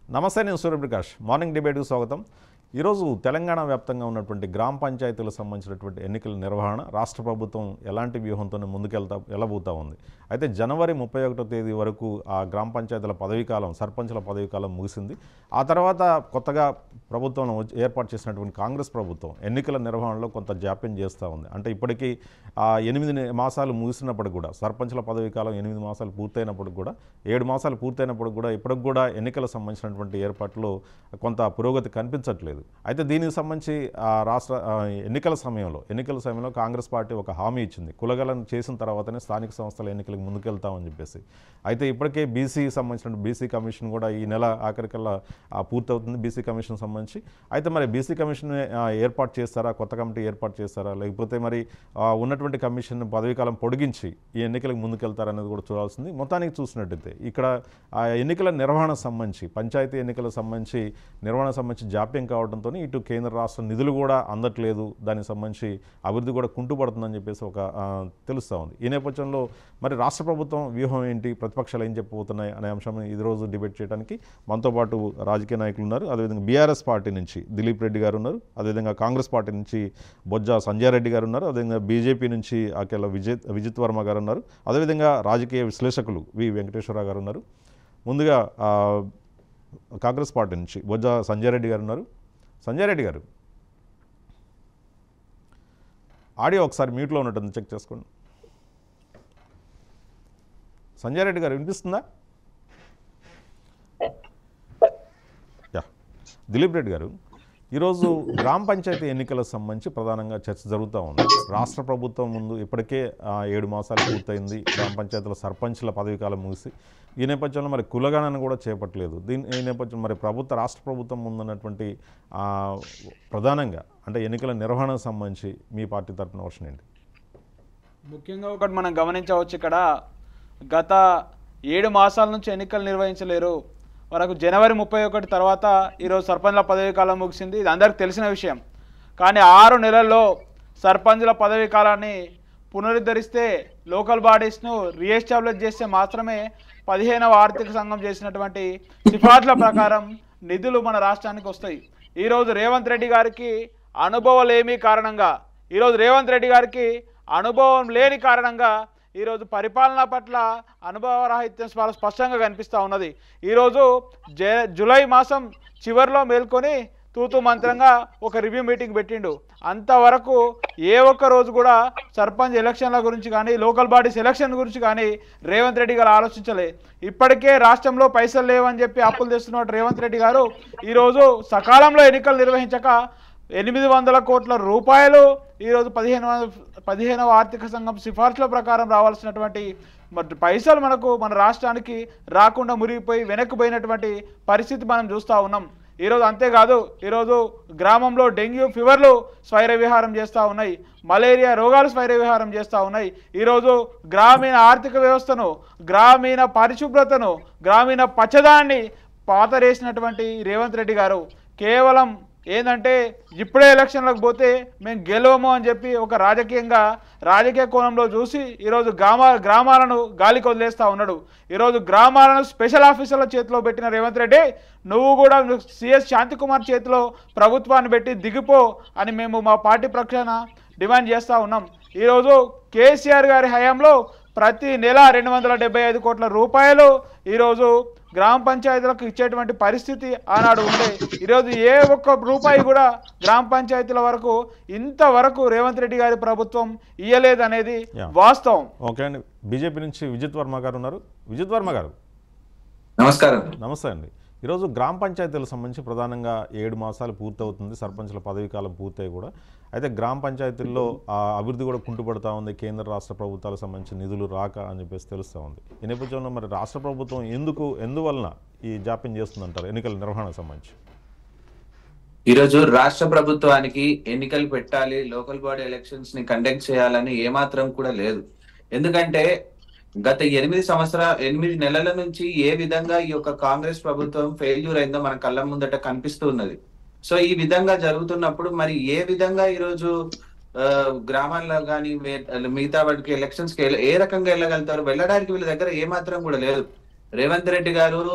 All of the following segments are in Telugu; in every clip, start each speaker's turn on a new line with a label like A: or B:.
A: నమస్తే నేను సూర్యప్రకాష్ మార్నింగ్ డిబేట్కి స్వాగతం ఈరోజు తెలంగాణ వ్యాప్తంగా ఉన్నటువంటి గ్రామ పంచాయతీలకు సంబంధించినటువంటి ఎన్నికల నిర్వహణ రాష్ట్ర ప్రభుత్వం ఎలాంటి వ్యూహంతో ముందుకెళ్తా వెళ్ళబోతా ఉంది అయితే జనవరి ముప్పై ఒకటో తేదీ వరకు ఆ గ్రామ పంచాయతీల పదవీకాలం సర్పంచుల పదవీకాలం ముగిసింది ఆ తర్వాత కొత్తగా ప్రభుత్వం వచ్చి- ఏర్పాటు చేసినటువంటి కాంగ్రెస్ ప్రభుత్వం ఎన్నికల నిర్వహణలో కొంత జాప్యం చేస్తూ ఉంది అంటే ఇప్పటికీ ఆ ఎనిమిది నే- మాసాలు ముగిసినప్పటికి కూడా సర్పంచుల పదవీకాలం ఎనిమిది మాసాలు పూర్తయినప్పటికి కూడా ఏడు మాసాలు పూర్తయినప్పటికి కూడా ఇప్పటికి కూడా ఎన్నికలకు సంబంధించినటువంటి ఏర్పాట్లు కొంత పురోగతి కనిపించట్లేదు అయితే దీనికి సంబంధించి ఆ రాష్ట్ర ఆ, ఎన్నికల సమయంలో ఎన్నికల సమయంలో కాంగ్రెస్ పార్టీ ఒక హామీ ఇచ్చింది కులగలను చేసిన తర్వాతనే స్థానిక సంస్థల ఎన్నికలకు ముందుకెళ్తామని చెప్పేసి అయితే ఇప్పటికే బీసీ సంబంధించిన బీసీ కమిషన్ కూడా ఈ నెల ఆఖరికల్లా ఆ, పూర్తవుతుంది బీసీ కమిషన్ సంబంధించి అయితే మరి బీసీ కమిషన్ ఆ, ఏర్పాటు చేస్తారా కొత్త కమిటీ ఏర్పాటు చేస్తారా లేకపోతే మరి ఆ, ఉన్నటువంటి కమిషన్ పదవీకాలం పొడిగించి ఈ ఎన్నికలకు ముందుకెళ్తారనేది కూడా చూడాల్సింది మొత్తానికి చూసినట్టయితే ఇక్కడ ఆ ఎన్నికల నిర్వహణ సంబంధించి పంచాయతీ ఎన్నికలకు సంబంధించి నిర్వహణ సంబంధించి జాప్యం కావడంతో ఇటు కేంద్ర రాష్ట్ర నిధులు కూడా అందట్లేదు దానికి సంబంధించి అభివృద్ధి కూడా కుంటుపడుతుందని చెప్పేసి ఒక ఆ, తెలుస్తూ ఉంది ఈ నేపథ్యంలో మరి రాష్ట్ర ప్రభుత్వం వ్యూహం ఏంటి ప్రతిపక్షాలు ఏం చెప్పబోతున్నాయి అనే అంశం ఈ రోజు డిబేట్ చేయడానికి మనతో పాటు రాజకీయ నాయకులు ఉన్నారు అదేవిధంగా బీఆర్ఎస్ పార్టీ నుంచి దిలీప్ రెడ్డి గారు ఉన్నారు అదేవిధంగా కాంగ్రెస్ పార్టీ నుంచి బొజ్జ సంజయ్ రెడ్డి గారు ఉన్నారు అదేవిధంగా బీజేపీ నుంచి ఆకెళ్ళ విజయ్ విజిత్ వర్మ గారు ఉన్నారు అదేవిధంగా రాజకీయ విశ్లేషకులు వి వెంకటేశ్వరరావు గారు ఉన్నారు ముందుగా ఆ, కాంగ్రెస్ పార్టీ నుంచి బొజ్జ సంజయ్ రెడ్డి గారు ఉన్నారు సంజయ్ రెడ్డి గారు ఆడియో ఒకసారి మ్యూట్లో ఉన్నట్టుంది చెక్ చేసుకోండి సంజయ్ రెడ్డి గారు వినిపిస్తుందా యా దిలీప్ రెడ్డి గారు ఈరోజు గ్రామ పంచాయతీ ఎన్నికలకు సంబంధించి ప్రధానంగా చర్చ జరుగుతూ ఉంది రాష్ట్ర ప్రభుత్వం ముందు ఇప్పటికే ఆ, ఏడు మాసాలు పూర్తయింది గ్రామ పంచాయతీల సర్పంచ్ల పదవీకాలం ముగిసి ఈ నేపథ్యంలో మరి కులగణన కూడా చేపట్టలేదు దీని ఈ నేపథ్యం మరి ప్రభుత్వ రాష్ట్ర ప్రభుత్వం ముందున్నటువంటి ఆ, ప్రధానంగా అంటే ఎన్నికల నిర్వహణకు సంబంధించి మీ పార్టీ తరఫున వర్షన్ ఏంటి
B: ముఖ్యంగా ఒకటి మనం గమనించవచ్చు ఇక్కడ గత ఏడు మాసాల నుంచి ఎన్నికలు నిర్వహించలేరు మనకు జనవరి ముప్పై ఒకటి తర్వాత ఈరోజు సర్పంచ్ల పదవీ కాలం ముగిసింది ఇది అందరికి తెలిసిన విషయం కానీ ఆరు నెలల్లో సర్పంచ్ల పదవీ కాలాన్ని పునరుద్ధరిస్తే లోకల్ బాడీస్ను రీఎస్టాబ్లిష్ చేస్తే మాత్రమే పదిహేనవ ఆర్థిక సంఘం చేసినటువంటి సిఫార్సుల ప్రకారం నిధులు మన రాష్ట్రానికి వస్తాయి ఈరోజు రేవంత్ రెడ్డి గారికి అనుభవలేమి కారణంగా ఈరోజు రేవంత్ రెడ్డి గారికి అనుభవం లేని కారణంగా ఈరోజు పరిపాలన పట్ల అనుభవరాహిత్యం చాలా స్పష్టంగా కనిపిస్తూ ఉన్నది ఈరోజు జే జూలై మాసం చివరిలో మేల్కొని తూతూ మంత్రంగా ఒక రివ్యూ మీటింగ్ పెట్టిండు అంతవరకు ఏ ఒక్క రోజు కూడా సర్పంచ్ ఎలక్షన్ల గురించి కానీ లోకల్ బాడీస్ ఎలక్షన్ గురించి కానీ రేవంత్ రెడ్డి గారు ఆలోచించలే ఇప్పటికే రాష్ట్రంలో పైసలు లేవని చెప్పి అప్పులు తెస్తున్నట్టు రేవంత్ రెడ్డి గారు ఈరోజు సకాలంలో ఎన్నికలు నిర్వహించక ఎనిమిది వందల కోట్ల రూపాయలు ఈరోజు పదిహేను వందల పదిహేనవ ఆర్థిక సంఘం సిఫార్సుల ప్రకారం రావాల్సినటువంటి మరి పైసలు మనకు మన రాష్ట్రానికి రాకుండా మురిగిపోయి వెనక్కిపోయినటువంటి పరిస్థితి మనం చూస్తూ ఉన్నాం ఈరోజు అంతేకాదు ఈరోజు గ్రామంలో డెంగ్యూ ఫీవర్లు స్వైర విహారం చేస్తూ ఉన్నాయి మలేరియా రోగాలు స్వైర విహారం చేస్తూ ఉన్నాయి ఈరోజు గ్రామీణ ఆర్థిక వ్యవస్థను గ్రామీణ పరిశుభ్రతను గ్రామీణ పచ్చదాన్ని పాతరేసినటువంటి రేవంత్ రెడ్డి గారు కేవలం ఏంటంటే ఇప్పుడే ఎలక్షన్లకు పోతే మేము గెలవము అని చెప్పి ఒక రాజకీయంగా రాజకీయ కోణంలో చూసి ఈరోజు గ్రామ గ్రామాలను గాలికి వదిలేస్తూ ఉన్నాడు ఈరోజు గ్రామాలను స్పెషల్ ఆఫీసర్ల చేతిలో పెట్టిన రేవంత్ రెడ్డి నువ్వు కూడా సిఎస్ శాంతికుమార్ చేతిలో ప్రభుత్వాన్ని పెట్టి దిగిపో అని మేము మా పార్టీ ప్రక్షాళన డిమాండ్ చేస్తూ ఉన్నాం ఈరోజు కేసీఆర్ గారి హయాంలో ప్రతి నెల రెండు వందల డెబ్బై ఐదు కోట్ల రూపాయలు ఈరోజు గ్రామ పంచాయతీలకు ఇచ్చేటువంటి పరిస్థితి ఆనాడు ఉండే ఈరోజు ఏ ఒక్క రూపాయి కూడా గ్రామ పంచాయతీల వరకు ఇంతవరకు రేవంత్ రెడ్డి గారి ప్రభుత్వం ఇయ్యలేదనేది
A: Yeah.
B: వాస్తవం
A: ఓకే అండి బీజేపీ నుంచి విజిత్ వర్మ గారు ఉన్నారు విజిత్ వర్మ గారు
C: నమస్కారం
A: నమస్తే అండి ఈరోజు గ్రామ పంచాయతీలకు సంబంధించి ప్రధానంగా ఏడు మాసాలు పూర్తవుతుంది సర్పంచుల పదవీ కాలం పూర్తయి కూడా అయితే గ్రామ పంచాయతీల్లో ఆ అభివృద్ధి కూడా కుంటుపడతా ఉంది కేంద్ర రాష్ట్ర ప్రభుత్వాలకు సంబంధించి నిధులు రాక అని చెప్పేసి తెలుస్తూ ఉంది ఈ నేపథ్యంలో మరి రాష్ట్ర ప్రభుత్వం ఎందుకు ఎందువలన ఈ జాప్యం చేస్తుందంటారు ఎన్నికల నిర్వహణకు సంబంధించి
C: ఈరోజు రాష్ట్ర ప్రభుత్వానికి ఎన్నికలు పెట్టాలి లోకల్ బాడీ ఎలక్షన్స్ ని కండక్ట్ చేయాలని ఏమాత్రం కూడా లేదు ఎందుకంటే గత ఎనిమిది సంవత్సర ఎనిమిది నెలల నుంచి ఏ విధంగా ఈ యొక్క కాంగ్రెస్ ప్రభుత్వం ఫెయిల్యూర్ అయిందో మన కళ్ళ ముందట కనిపిస్తూ ఉన్నది సో ఈ విధంగా జరుగుతున్నప్పుడు మరి ఏ విధంగా ఈరోజు ఆ, గ్రామాల్లో కానీ మిగతా వాటికి ఎలక్షన్స్ కి ఎల్ల- ఏ రకంగా వెళ్ళగలుగుతారు వెళ్ళడానికి వీళ్ళ దగ్గర ఏ మాత్రం కూడా లేదు రేవంత్ రెడ్డి గారు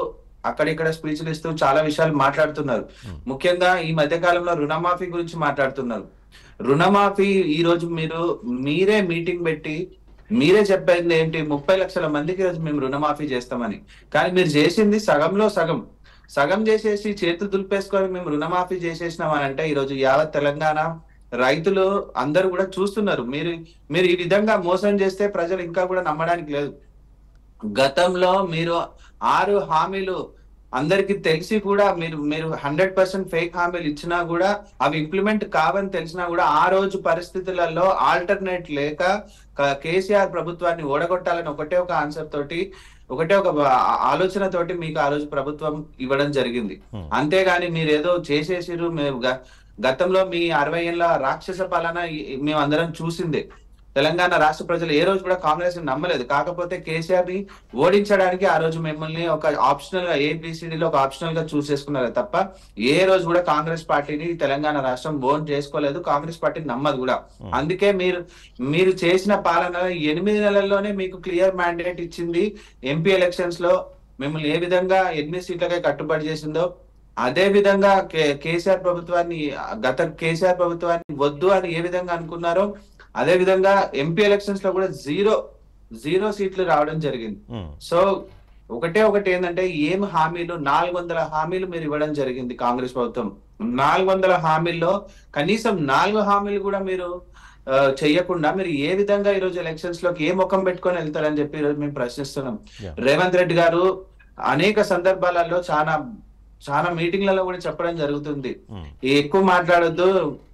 C: అక్కడిక్కడ స్పీచ్లు ఇస్తూ చాలా విషయాలు మాట్లాడుతున్నారు ముఖ్యంగా ఈ మధ్య కాలంలో రుణమాఫీ గురించి మాట్లాడుతున్నారు రుణమాఫీ ఈ రోజు మీరు మీరే మీటింగ్ పెట్టి మీరే చెప్పింది ఏంటి ముప్పై లక్షల మందికి ఈ రోజు మేము రుణమాఫీ చేస్తామని కానీ మీరు చేసింది సగంలో సగం సగం చేసేసి చేతులు దులిపేసుకొని మేము రుణమాఫీ చేసేసినాం అని అంటే ఈ రోజు యావత్ తెలంగాణ రైతులు అందరూ కూడా చూస్తున్నారు మీరు మీరు ఈ విధంగా మోసం చేస్తే ప్రజలు ఇంకా కూడా నమ్మడానికి లేదు గతంలో మీరు ఆరు హామీలు అందరికి తెలిసి కూడా మీరు మీరు హండ్రెడ్ పర్సెంట్ ఫేక్ హామీలు ఇచ్చినా కూడా అవి ఇంప్లిమెంట్ కావని తెలిసినా కూడా ఆ రోజు పరిస్థితులలో ఆల్టర్నేట్ లేక క- కేసీఆర్ ప్రభుత్వాన్ని ఓడగొట్టాలని ఒకటే ఒక ఆన్సర్ తోటి ఒకటే ఒక ఆ- ఆలోచన తోటి మీకు ఆ రోజు ప్రభుత్వం ఇవ్వడం జరిగింది
A: Hmm.
C: అంతేగాని మీరు ఏదో చేసేసిరు మేము గ- గతంలో మీ అరవై ఏళ్ళ రాక్షస పాలన ఈ- మేము అందరం చూసిందే తెలంగాణ రాష్ట్ర ప్రజలు ఏ రోజు కూడా కాంగ్రెస్ ని నమ్మలేదు కాకపోతే కేసీఆర్ ని ఓడించడానికి ఆ రోజు మిమ్మల్ని ఒక ఆప్షనల్ గా ఏబిసిడిలో ఒక ఆప్షనల్ గా చూస్ చేసుకున్నారు తప్ప ఏ రోజు కూడా కాంగ్రెస్ పార్టీని తెలంగాణ రాష్ట్రం ఓన్ చేసుకోలేదు కాంగ్రెస్ పార్టీ నమ్మదు కూడా అందుకే మీరు మీరు చేసిన పాలన ఎనిమిది నెలల్లోనే మీకు క్లియర్ మ్యాండేట్ ఇచ్చింది ఎంపీ ఎలక్షన్స్ లో మిమ్మల్ని ఏ విధంగా ఎనిమిది సీట్లకే కట్టుబడి చేసిందో అదే విధంగా కే- కేసీఆర్ ప్రభుత్వాన్ని గత కేసీఆర్ ప్రభుత్వాన్ని వద్దు అని ఏ విధంగా అనుకున్నారో అదే విధంగా ఎంపీ ఎలక్షన్స్ లో కూడా జీరో జీరో సీట్లు రావడం జరిగింది
A: ఉమ్,
C: సో ఒకటే ఒకటి ఏంటంటే ఏం హామీలు నాలుగు వందల హామీలు మీరు ఇవ్వడం జరిగింది కాంగ్రెస్ ప్రభుత్వం నాలుగు వందల హామీల్లో కనీసం నాలుగు హామీలు కూడా మీరు ఆ, చెయ్యకుండా మీరు ఏ విధంగా ఈ రోజు ఎలక్షన్స్ లోకి ఏ ముఖం పెట్టుకొని వెళ్తారని చెప్పి ఈ రోజు మేము ప్రశ్నిస్తున్నాం
A: Yeah.
C: రేవంత్ రెడ్డి గారు అనేక సందర్భాలలో చాలా చాలా మీటింగ్లలో కూడా చెప్పడం జరుగుతుంది
A: ఉమ్,
C: ఎక్కువ మాట్లాడొద్దు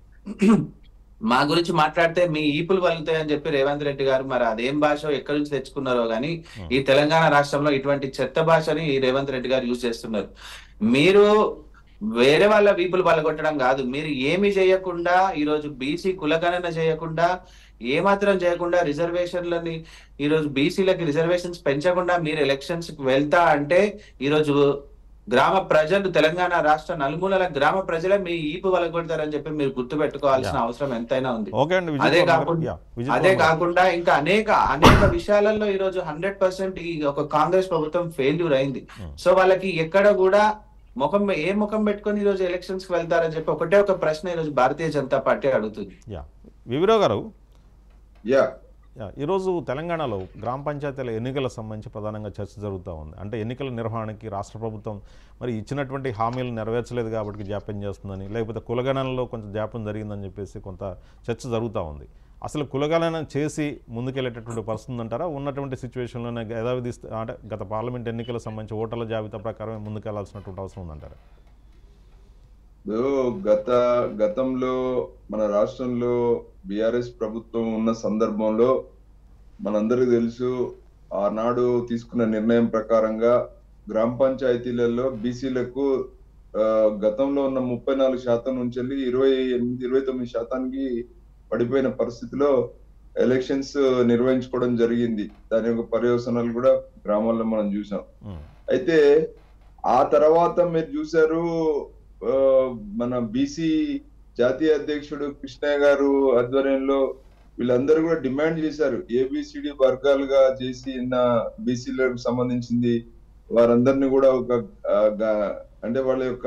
C: మా గురించి మాట్లాడితే మీ ఈపులు వలుగుతాయి అని చెప్పి రేవంత్ రెడ్డి గారు మరి అదేం భాష ఎక్కడి నుంచి తెచ్చుకున్నారో గానీ ఈ తెలంగాణ రాష్ట్రంలో ఇటువంటి చెత్త భాషని ఈ రేవంత్ రెడ్డి గారు యూజ్ చేస్తున్నారు మీరు వేరే వాళ్ళ వీపులు పలగొట్టడం కాదు మీరు ఏమి చేయకుండా ఈ రోజు బీసీ కులగణన చేయకుండా ఏమాత్రం చేయకుండా రిజర్వేషన్లని ఈ రోజు బీసీలకి రిజర్వేషన్స్ పెంచకుండా మీరు ఎలక్షన్స్ కి వెళ్తా అంటే ఈ రోజు గ్రామ ప్రజలు తెలంగాణ రాష్ట్ర నలుమూలల గ్రామ ప్రజలే మీ ఈపు వలగొడతారని చెప్పి మీరు గుర్తు పెట్టుకోవాల్సిన
A: Yeah.
C: అవసరం ఎంతైనా ఉంది
A: ఓకే అండి విజయ్
C: అదే
A: కుమార్ గారు.
C: కాకుండా-
A: యా, విజయ్
C: అదే
A: కుమార్ గారు.
C: కాకుండా ఇంకా అనేక అనేక విషయాలలో ఈ రోజు హండ్రెడ్ పర్సెంట్ ఈ ఒక కాంగ్రెస్ ప్రభుత్వం ఫెయిల్యూర్ అయింది
A: Hmm.
C: సో వాళ్ళకి ఎక్కడ కూడా ముఖం ఏ ముఖం పెట్టుకొని ఈ రోజు ఎలక్షన్స్ కి వెళ్తారని చెప్పి ఒకటే ఒక ప్రశ్న ఈ రోజు భారతీయ జనతా పార్టీ అడుగుతుంది
A: yeah V V Rao garu
D: yeah
A: yeah, ఈరోజు తెలంగాణలో గ్రామ పంచాయతీల ఎన్నికలకు సంబంధించి ప్రధానంగా చర్చ జరుగుతూ ఉంది అంటే ఎన్నికల నిర్వహణకి రాష్ట్ర ప్రభుత్వం మరి ఇచ్చినటువంటి హామీలు నెరవేర్చలేదు కాబట్టి జాప్యం చేస్తుందని లేకపోతే కులగణనలో కొంచెం జాప్యం జరిగిందని చెప్పేసి కొంత చర్చ జరుగుతూ ఉంది అసలు కులగణన చేసి ముందుకెళ్ళేటటువంటి పరిస్థితి ఉందంటారా ఉన్నటువంటి సిచ్యువేషన్లోనే యథావిధి స్థ- అంటే గత పార్లమెంట్ ఎన్నికలకు సంబంధించి ఓటర్ల జాబితా ప్రకారమే ముందుకెళ్లాల్సినటువంటి అవసరం ఉందంటారా
D: ఇప్పుడు గత గతంలో మన రాష్ట్రంలో బిఆర్ఎస్ ప్రభుత్వం ఉన్న సందర్భంలో మనందరికీ తెలుసు ఆనాడు తీసుకున్న నిర్ణయం ప్రకారంగా గ్రామ పంచాయతీలలో బీసీలకు గతంలో ఉన్న ముప్పై నాలుగు శాతం నుంచి వెళ్ళి ఇరవై ఎనిమిది ఇరవై తొమ్మిది శాతానికి పడిపోయిన పరిస్థితిలో ఎలక్షన్స్ నిర్వహించుకోవడం జరిగింది దాని యొక్క పర్యవసనాలు కూడా గ్రామాల్లో మనం చూసాం
A: ఉమ్,
D: అయితే ఆ తర్వాత మీరు చూసారు ఆ, మన బీసీ జాతీయ అధ్యక్షుడు కృష్ణయ్య గారు ఆధ్వర్యంలో వీళ్ళందరూ కూడా డిమాండ్ చేశారు ఏబిసిడి వర్గాలుగా చేసి ఉన్న బీసీలకు సంబంధించింది వారందరినీ కూడా ఒక ఆ, గా- అంటే వాళ్ళ యొక్క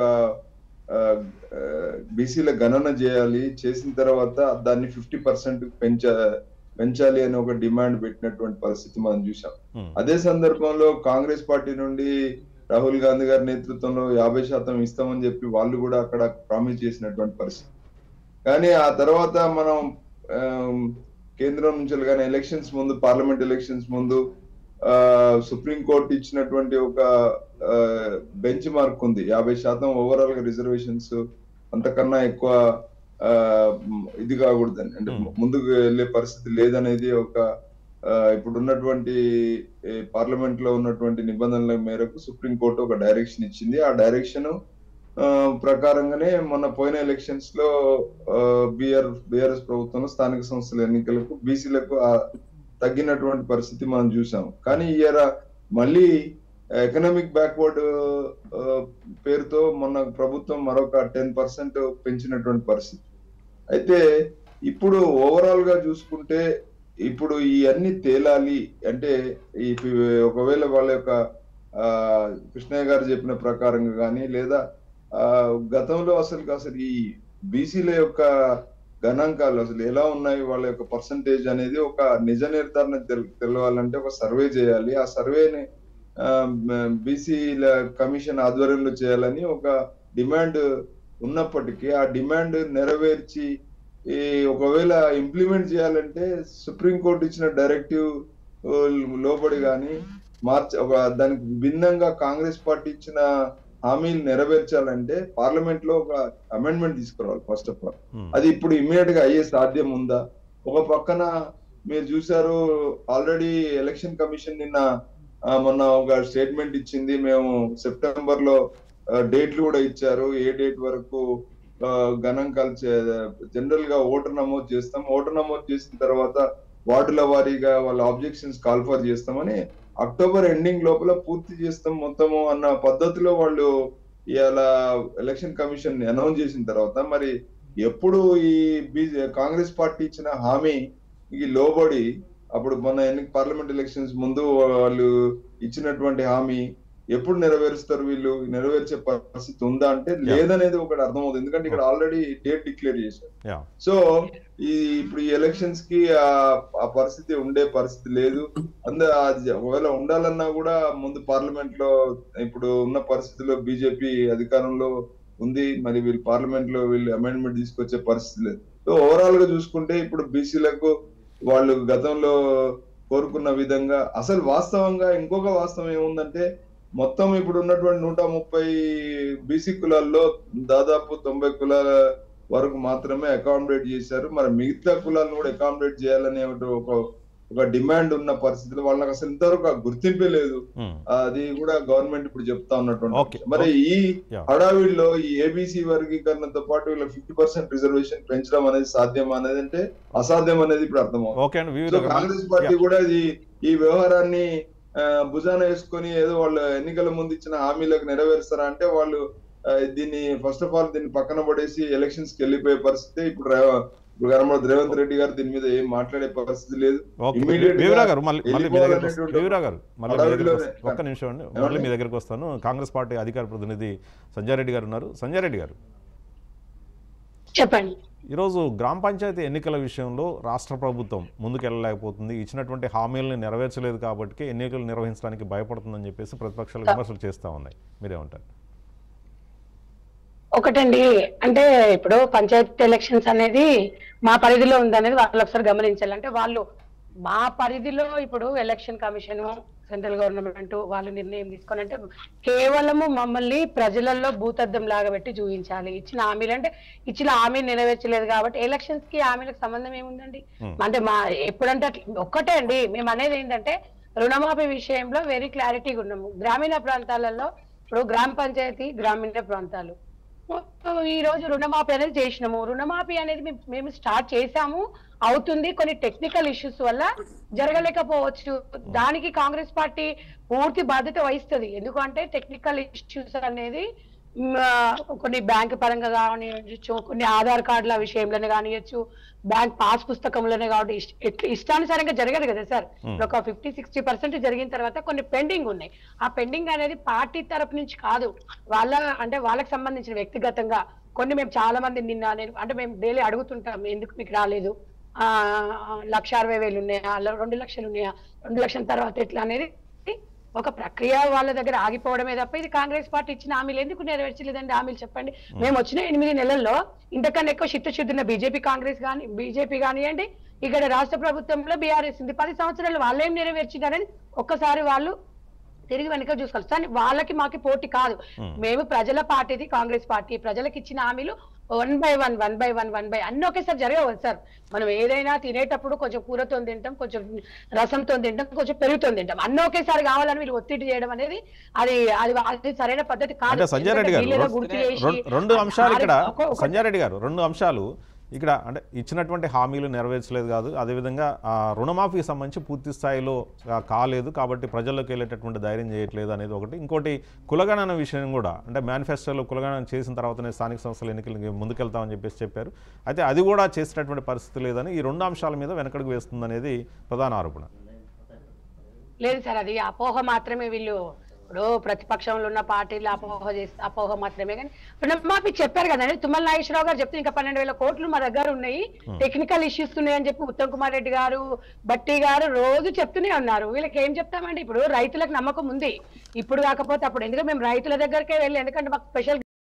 D: బీసీల గణన చేయాలి చేసిన తర్వాత దాన్ని ఫిఫ్టీ పర్సెంట్ పెంచ పెంచాలి అని ఒక డిమాండ్ పెట్టినటువంటి పరిస్థితి మనం చూసాం
A: ఉమ్,
D: అదే సందర్భంలో కాంగ్రెస్ పార్టీ నుండి రాహుల్ గాంధీ గారి నేతృత్వంలో యాభై శాతం ఇస్తామని చెప్పి వాళ్ళు కూడా అక్కడ ప్రామిస్ చేసినటువంటి పరిస్థితి కానీ ఆ తర్వాత మనం ఆమ్, కేంద్రం నుంచి కానీ ఎలక్షన్స్ ముందు పార్లమెంట్ ఎలక్షన్స్ ముందు ఆ సుప్రీం కోర్టు ఇచ్చినటువంటి ఒక బెంచ్ మార్క్ ఉంది యాభై శాతం ఓవరాల్ గా రిజర్వేషన్స్ అంతకన్నా ఎక్కువ ఆ, మ్, ఇది కాకూడదని అంటే
A: Hmm.
D: ముందుకు వెళ్ళే పరిస్థితి లేదనేది ఒక ఆ, ఇప్పుడు ఉన్నటువంటి పార్లమెంట్ లో ఉన్నటువంటి నిబంధనల మేరకు సుప్రీం కోర్టు ఒక డైరెక్షన్ ఇచ్చింది ఆ డైరెక్షన్ ప్రకారంగానే మొన్న పోయిన ఎలక్షన్స్ లో బిఆర్ బిఆర్ఎస్ ప్రభుత్వంలో స్థానిక సంస్థల ఎన్నికలకు బీసీలకు తగ్గినటువంటి పరిస్థితి మనం చూసాం కానీ ఇయర్ మళ్ళీ ఎకనామిక్ బ్యాక్వర్డ్ పేరుతో మొన్న ప్రభుత్వం మరొక టెన్ పర్సెంట్ పెంచినటువంటి పరిస్థితి అయితే ఇప్పుడు ఓవరాల్ గా చూసుకుంటే ఇప్పుడు ఈ అన్ని తేలాలి అంటే ఈ ఒకవేళ వాళ్ళ యొక్క ఆ, కృష్ణయ్య గారు చెప్పిన ప్రకారంగా కానీ లేదా ఆ, గతంలో అసలు అసలు ఈ బీసీల యొక్క గణాంకాలు అసలు ఎలా ఉన్నాయి వాళ్ళ యొక్క పర్సంటేజ్ అనేది ఒక నిజ నిర్ధారణ తెల్- తెలవాలంటే ఒక సర్వే చేయాలి ఆ సర్వేని బీసీల కమిషన్ ఆధ్వర్యంలో చేయాలని ఒక డిమాండ్ ఉన్నప్పటికీ ఆ డిమాండ్ నెరవేర్చి ఈ ఒకవేళ ఇంప్లిమెంట్ చేయాలంటే సుప్రీంకోర్టు ఇచ్చిన డైరెక్టివ్ లోబడి కానీ మార్చ ఒక దానికి భిన్నంగా కాంగ్రెస్ పార్టీ ఇచ్చిన హామీలు నెరవేర్చాలంటే పార్లమెంట్ లో ఒక అమెండ్మెంట్ తీసుకురావాలి ఫస్ట్ ఆఫ్ ఆల్
A: ఉమ్,
D: అది ఇప్పుడు ఇమ్మీడియట్ గా అయ్యే సాధ్యం ఉందా ఒక పక్కన మీరు చూసారు ఆల్రెడీ ఎలక్షన్ కమిషన్ నిన్న ఆ, మొన్న ఒక స్టేట్మెంట్ ఇచ్చింది మేము సెప్టెంబర్ లో డేట్లు కూడా ఇచ్చారు ఏ డేట్ వరకు ఆ, గణాంకాలు జనరల్ గా ఓటర్ నమోదు చేస్తాం ఓటర్ నమోదు చేసిన తర్వాత వార్డుల వారీగా వాళ్ళ ఆబ్జెక్షన్స్ కాల్ఫర్ చేస్తామని అక్టోబర్ ఎండింగ్ లోపల పూర్తి చేస్తాం మొత్తము అన్న పద్ధతిలో వాళ్ళు ఇలా ఎలక్షన్ కమిషన్ అనౌన్స్ చేసిన తర్వాత మరి ఎప్పుడు ఈ బీజే కాంగ్రెస్ పార్టీ ఇచ్చిన హామీ ఈ లోబడి అప్పుడు మొన్న ఎన్ని పార్లమెంట్ ఎలక్షన్స్ ముందు వాళ్ళు ఇచ్చినటువంటి హామీ ఎప్పుడు నెరవేరుస్తారు వీళ్ళు నెరవేర్చే పరిస్థితి ఉందా అంటే లేదనేది ఒకటి అర్థమవుతుంది ఎందుకంటే ఇక్కడ ఆల్రెడీ డేట్ డిక్లేర్ చేశారు
A: యా
D: సో ఈ ఇప్పుడు ఈ ఎలక్షన్స్ కి ఆ ఆ పరిస్థితి ఉండే పరిస్థితి లేదు అంద అది ఒకవేళ ఉండాలన్నా కూడా ముందు పార్లమెంట్ లో ఇప్పుడు ఉన్న పరిస్థితిలో బీజేపీ అధికారంలో ఉంది మరి వీళ్ళు పార్లమెంట్ లో వీళ్ళు అమెండ్మెంట్ తీసుకొచ్చే పరిస్థితి లేదు సో ఓవరాల్ గా చూసుకుంటే ఇప్పుడు బీసీలకు వాళ్ళు గతంలో కోరుకున్న విధంగా అసలు వాస్తవంగా ఇంకొక వాస్తవం ఏముందంటే మొత్తం ఇప్పుడు ఉన్నటువంటి నూట ముప్పై బీసీ కులాల్లో దాదాపు తొంభై కులాల వరకు మాత్రమే అకామిడేట్ చేశారు మరి మిగతా కులాలను కూడా అకామిడేట్ చేయాలనే ఒక ఒక డిమాండ్ ఉన్న పరిస్థితులు వాళ్ళకి అసలు ఇంతవరకు ఆ గుర్తింపే లేదు
A: ఉమ్,
D: అది కూడా గవర్నమెంట్ ఇప్పుడు చెప్తా ఉన్నటువంటి
A: Okay.
D: విషయం. మరి ఈ
A: Yeah.
D: హడావిడిలో ఈ ఏబిసి వర్గీకరణతో పాటు వీళ్ళ ఫిఫ్టీ పర్సెంట్ రిజర్వేషన్ పెంచడం అనేది సాధ్యం అనేది అంటే అసాధ్యం అనేది ఇప్పుడు అర్థమవుతుంది
A: ఓకే అండి వివిధ
D: సో కాంగ్రెస్ పార్టీ కూడా ఇది ఈ వ్యవహారాన్ని ఆ, భుజాన వేసుకొని ఏదో వాళ్ళు ఎన్నికల ముందు ఇచ్చిన హామీలకు నెరవేరుస్తారా అంటే వాళ్ళు ఆ, దీన్ని ఫస్ట్ ఆఫ్ ఆల్ దీన్ని పక్కన పడేసి ఎలక్షన్స్ కి వెళ్ళిపోయే పరిస్థితి ఇప్పుడు రేవ- ఇప్పుడు కనబడదు రేవంత్ రెడ్డి గారు దీని మీద ఏం మాట్లాడే పరిస్థితి లేదు
A: ఓకే
D: Immediate గా
A: వివరా గారు మళ్ళీ మళ్ళీ మీ దగ్గరికి వస్తాను
D: వెళ్ళిపోవాలనేటువంటి
A: వివరా గారు మళ్ళీ మీ దగ్గరికి
D: హడావిడిలోనే.
A: వస్తాను. ఒక్క నిమిషం అండి మళ్ళీ మీ దగ్గరికి వస్తాను కాంగ్రెస్ పార్టీ అధికార ప్రతినిధి సంజయ్ రెడ్డి గారు ఉన్నారు సంజయ్ రెడ్డి గారు
E: చెప్పండి
A: ఈరోజు గ్రామ పంచాయతీ ఎన్నికల విషయంలో రాష్ట్ర ప్రభుత్వం ముందుకెళ్ళలేకపోతుంది ఇచ్చినటువంటి హామీలను నెరవేర్చలేదు కాబట్టి ఎన్నికలు నిర్వహించడానికి భయపడుతుందని చెప్పేసి ప్రతిపక్షాలు విమర్శలు చేస్తూ ఉన్నాయి మీరేమంటారు
E: ఒకటండి అంటే ఇప్పుడు పంచాయతీ ఎలక్షన్స్ అనేది మా పరిధిలో ఉందనేది వాళ్ళు ఒకసారి గమనించాలి అంటే వాళ్ళు మా పరిధిలో ఇప్పుడు ఎలక్షన్ కమిషన్ సెంట్రల్ గవర్నమెంట్ వాళ్ళు నిర్ణయం తీసుకొని అంటే కేవలము మమ్మల్ని ప్రజలలో భూతద్దం లాగా పెట్టి చూపించాలి ఇచ్చిన హామీలు అంటే ఇచ్చిన హామీ నెరవేర్చలేదు కాబట్టి ఎలక్షన్స్ కి హామీలకు సంబంధం ఏముందండి
A: Hmm.
E: అంటే మా ఎప్పుడంటే అట్ల- ఒక్కటే అండి మేము అనేది ఏంటంటే రుణమాఫీ విషయంలో వెరీ క్లారిటీగా ఉన్నాము గ్రామీణ ప్రాంతాలలో ఇప్పుడు గ్రామ పంచాయతీ గ్రామీణ ప్రాంతాలు ఈ రోజు రుణమాఫీ అనేది చేసినాము రుణమాఫీ అనేది మేము- మేము స్టార్ట్ చేసాము అవుతుంది కొన్ని టెక్నికల్ ఇష్యూస్ వల్ల జరగలేకపోవచ్చు దానికి కాంగ్రెస్ పార్టీ పూర్తి బాధ్యత వహిస్తుంది ఎందుకంటే టెక్నికల్ ఇష్యూస్ అనేది మ్, ఆ, కొన్ని బ్యాంక్ పరంగా కానియచ్చు కొన్ని ఆధార్ కార్డుల విషయంలోనే కానియచ్చు బ్యాంక్ పాస్ పుస్తకంలోనే కాబట్టి ఇష్ట- ఎట్ల- ఇష్టానుసారంగా జరగదు కదా సార్
A: Hmm.
E: ఒక ఫిఫ్టీ సిక్స్టీ పర్సెంట్ జరిగిన తర్వాత కొన్ని పెండింగ్ ఉన్నాయి ఆ పెండింగ్ అనేది పార్టీ తరపు నుంచి కాదు వాళ్ళ అంటే వాళ్ళకి సంబంధించిన వ్యక్తిగతంగా కొన్ని మేము చాలా మంది నిన్న నేను అంటే మేము డైలీ అడుగుతుంటాం ఎందుకు మీకు రాలేదు ఆ లక్ష అరవై వేలు ఉన్నాయా ల- రెండు లక్షలు ఉన్నాయా రెండు లక్షల తర్వాత ఎట్లా అనేది ఒక ప్రక్రియ వాళ్ళ దగ్గర ఆగిపోవడమే తప్ప ఇది కాంగ్రెస్ పార్టీ ఇచ్చిన హామీలు ఎందుకు నెరవేర్చలేదండి హామీలు చెప్పండి మేము వచ్చిన ఎనిమిది నెలల్లో ఇంతకన్నా ఎక్కువ చిత్తశుద్ధిన బీజేపీ కాంగ్రెస్ కానీ బీజేపీ కానివ్వండి ఇక్కడ రాష్ట్ర ప్రభుత్వంలో బీఆర్ఎస్ ఉంది పది సంవత్సరాలు వాళ్ళు ఏం నెరవేర్చిందనేది ఒక్కసారి వాళ్ళు తిరిగి వెనక చూసుకోవాలి కానీ వాళ్ళకి మాకి పోటీ కాదు
A: Hmm.
E: మేము ప్రజల పార్టీది కాంగ్రెస్ పార్టీ ప్రజలకు ఇచ్చిన హామీలు one by one one by one one by అన్ని ఒకేసారి జరగవు సార్ మనం ఏదైనా తినేటప్పుడు కొంచెం కూరతో తింటాం కొంచెం రసంతో తింటాం కొంచెం పెరుగుతో తింటాం అన్ని ఒకేసారి కావాలని వీళ్ళు ఒత్తిడి చేయడం అనేది అది అది అది సరైన పద్ధతి కాదు
A: అంటే సంజయ్ రెడ్డి గారు,
E: ఎందుకంటే వీళ్ళేదో
A: రెండు-
E: గుర్తు చేసి
A: రెండు- రెండు అంశాలు ఇక్కడ
E: ఒక- ఒక-
A: సంజయ్ రెడ్డి గారు రెండు అంశాలు ఇక్కడ అంటే ఇచ్చినటువంటి హామీలు నెరవేర్చలేదు కాదు అదేవిధంగా ఆ, రుణమాఫీకి సంబంధించి పూర్తి స్థాయిలో ఆ, కాలేదు కాబట్టి ప్రజల్లోకి వెళ్ళేటటువంటి ధైర్యం చేయట్లేదు అనేది ఒకటి ఇంకోటి కులగణన విషయం కూడా అంటే మేనిఫెస్టోలో కులగణన చేసిన తర్వాతనే స్థానిక సంస్థల ఎన్నికలు ముందుకెళ్తామని చెప్పేసి చెప్పారు అయితే అది కూడా చేసేటటువంటి పరిస్థితి లేదని ఈ రెండు అంశాల మీద వెనకడుగు వేస్తుందనేది ప్రధాన ఆరోపణ
E: లేదు సార్ అది అపోహ మాత్రమే వీళ్ళు ఇప్పుడు ప్రతిపక్షంలో ఉన్న పార్టీలు అపోహ చేస్తే అపోహ మాత్రమే కానీ రుణమాఫీ చెప్పారు కదండి తుమ్మల నాగేశ్వరరావు గారు చెప్తే ఇంకా పన్నెండు వేల కోట్లు మా దగ్గర ఉన్నాయి టెక్నికల్ ఇష్యూస్ ఉన్నాయని చెప్పి ఉత్తమ్ కుమార్ రెడ్డి గారు బట్టి గారు రోజు చెప్తూనే ఉన్నారు వీళ్ళకి ఏం చెప్తామండి ఇప్పుడు రైతులకు నమ్మకం ఉంది ఇప్పుడు కాకపోతే అప్పుడు ఎందుకంటే మేము రైతుల దగ్గరికే వెళ్ళి ఎందుకంటే మాకు స్పెషల్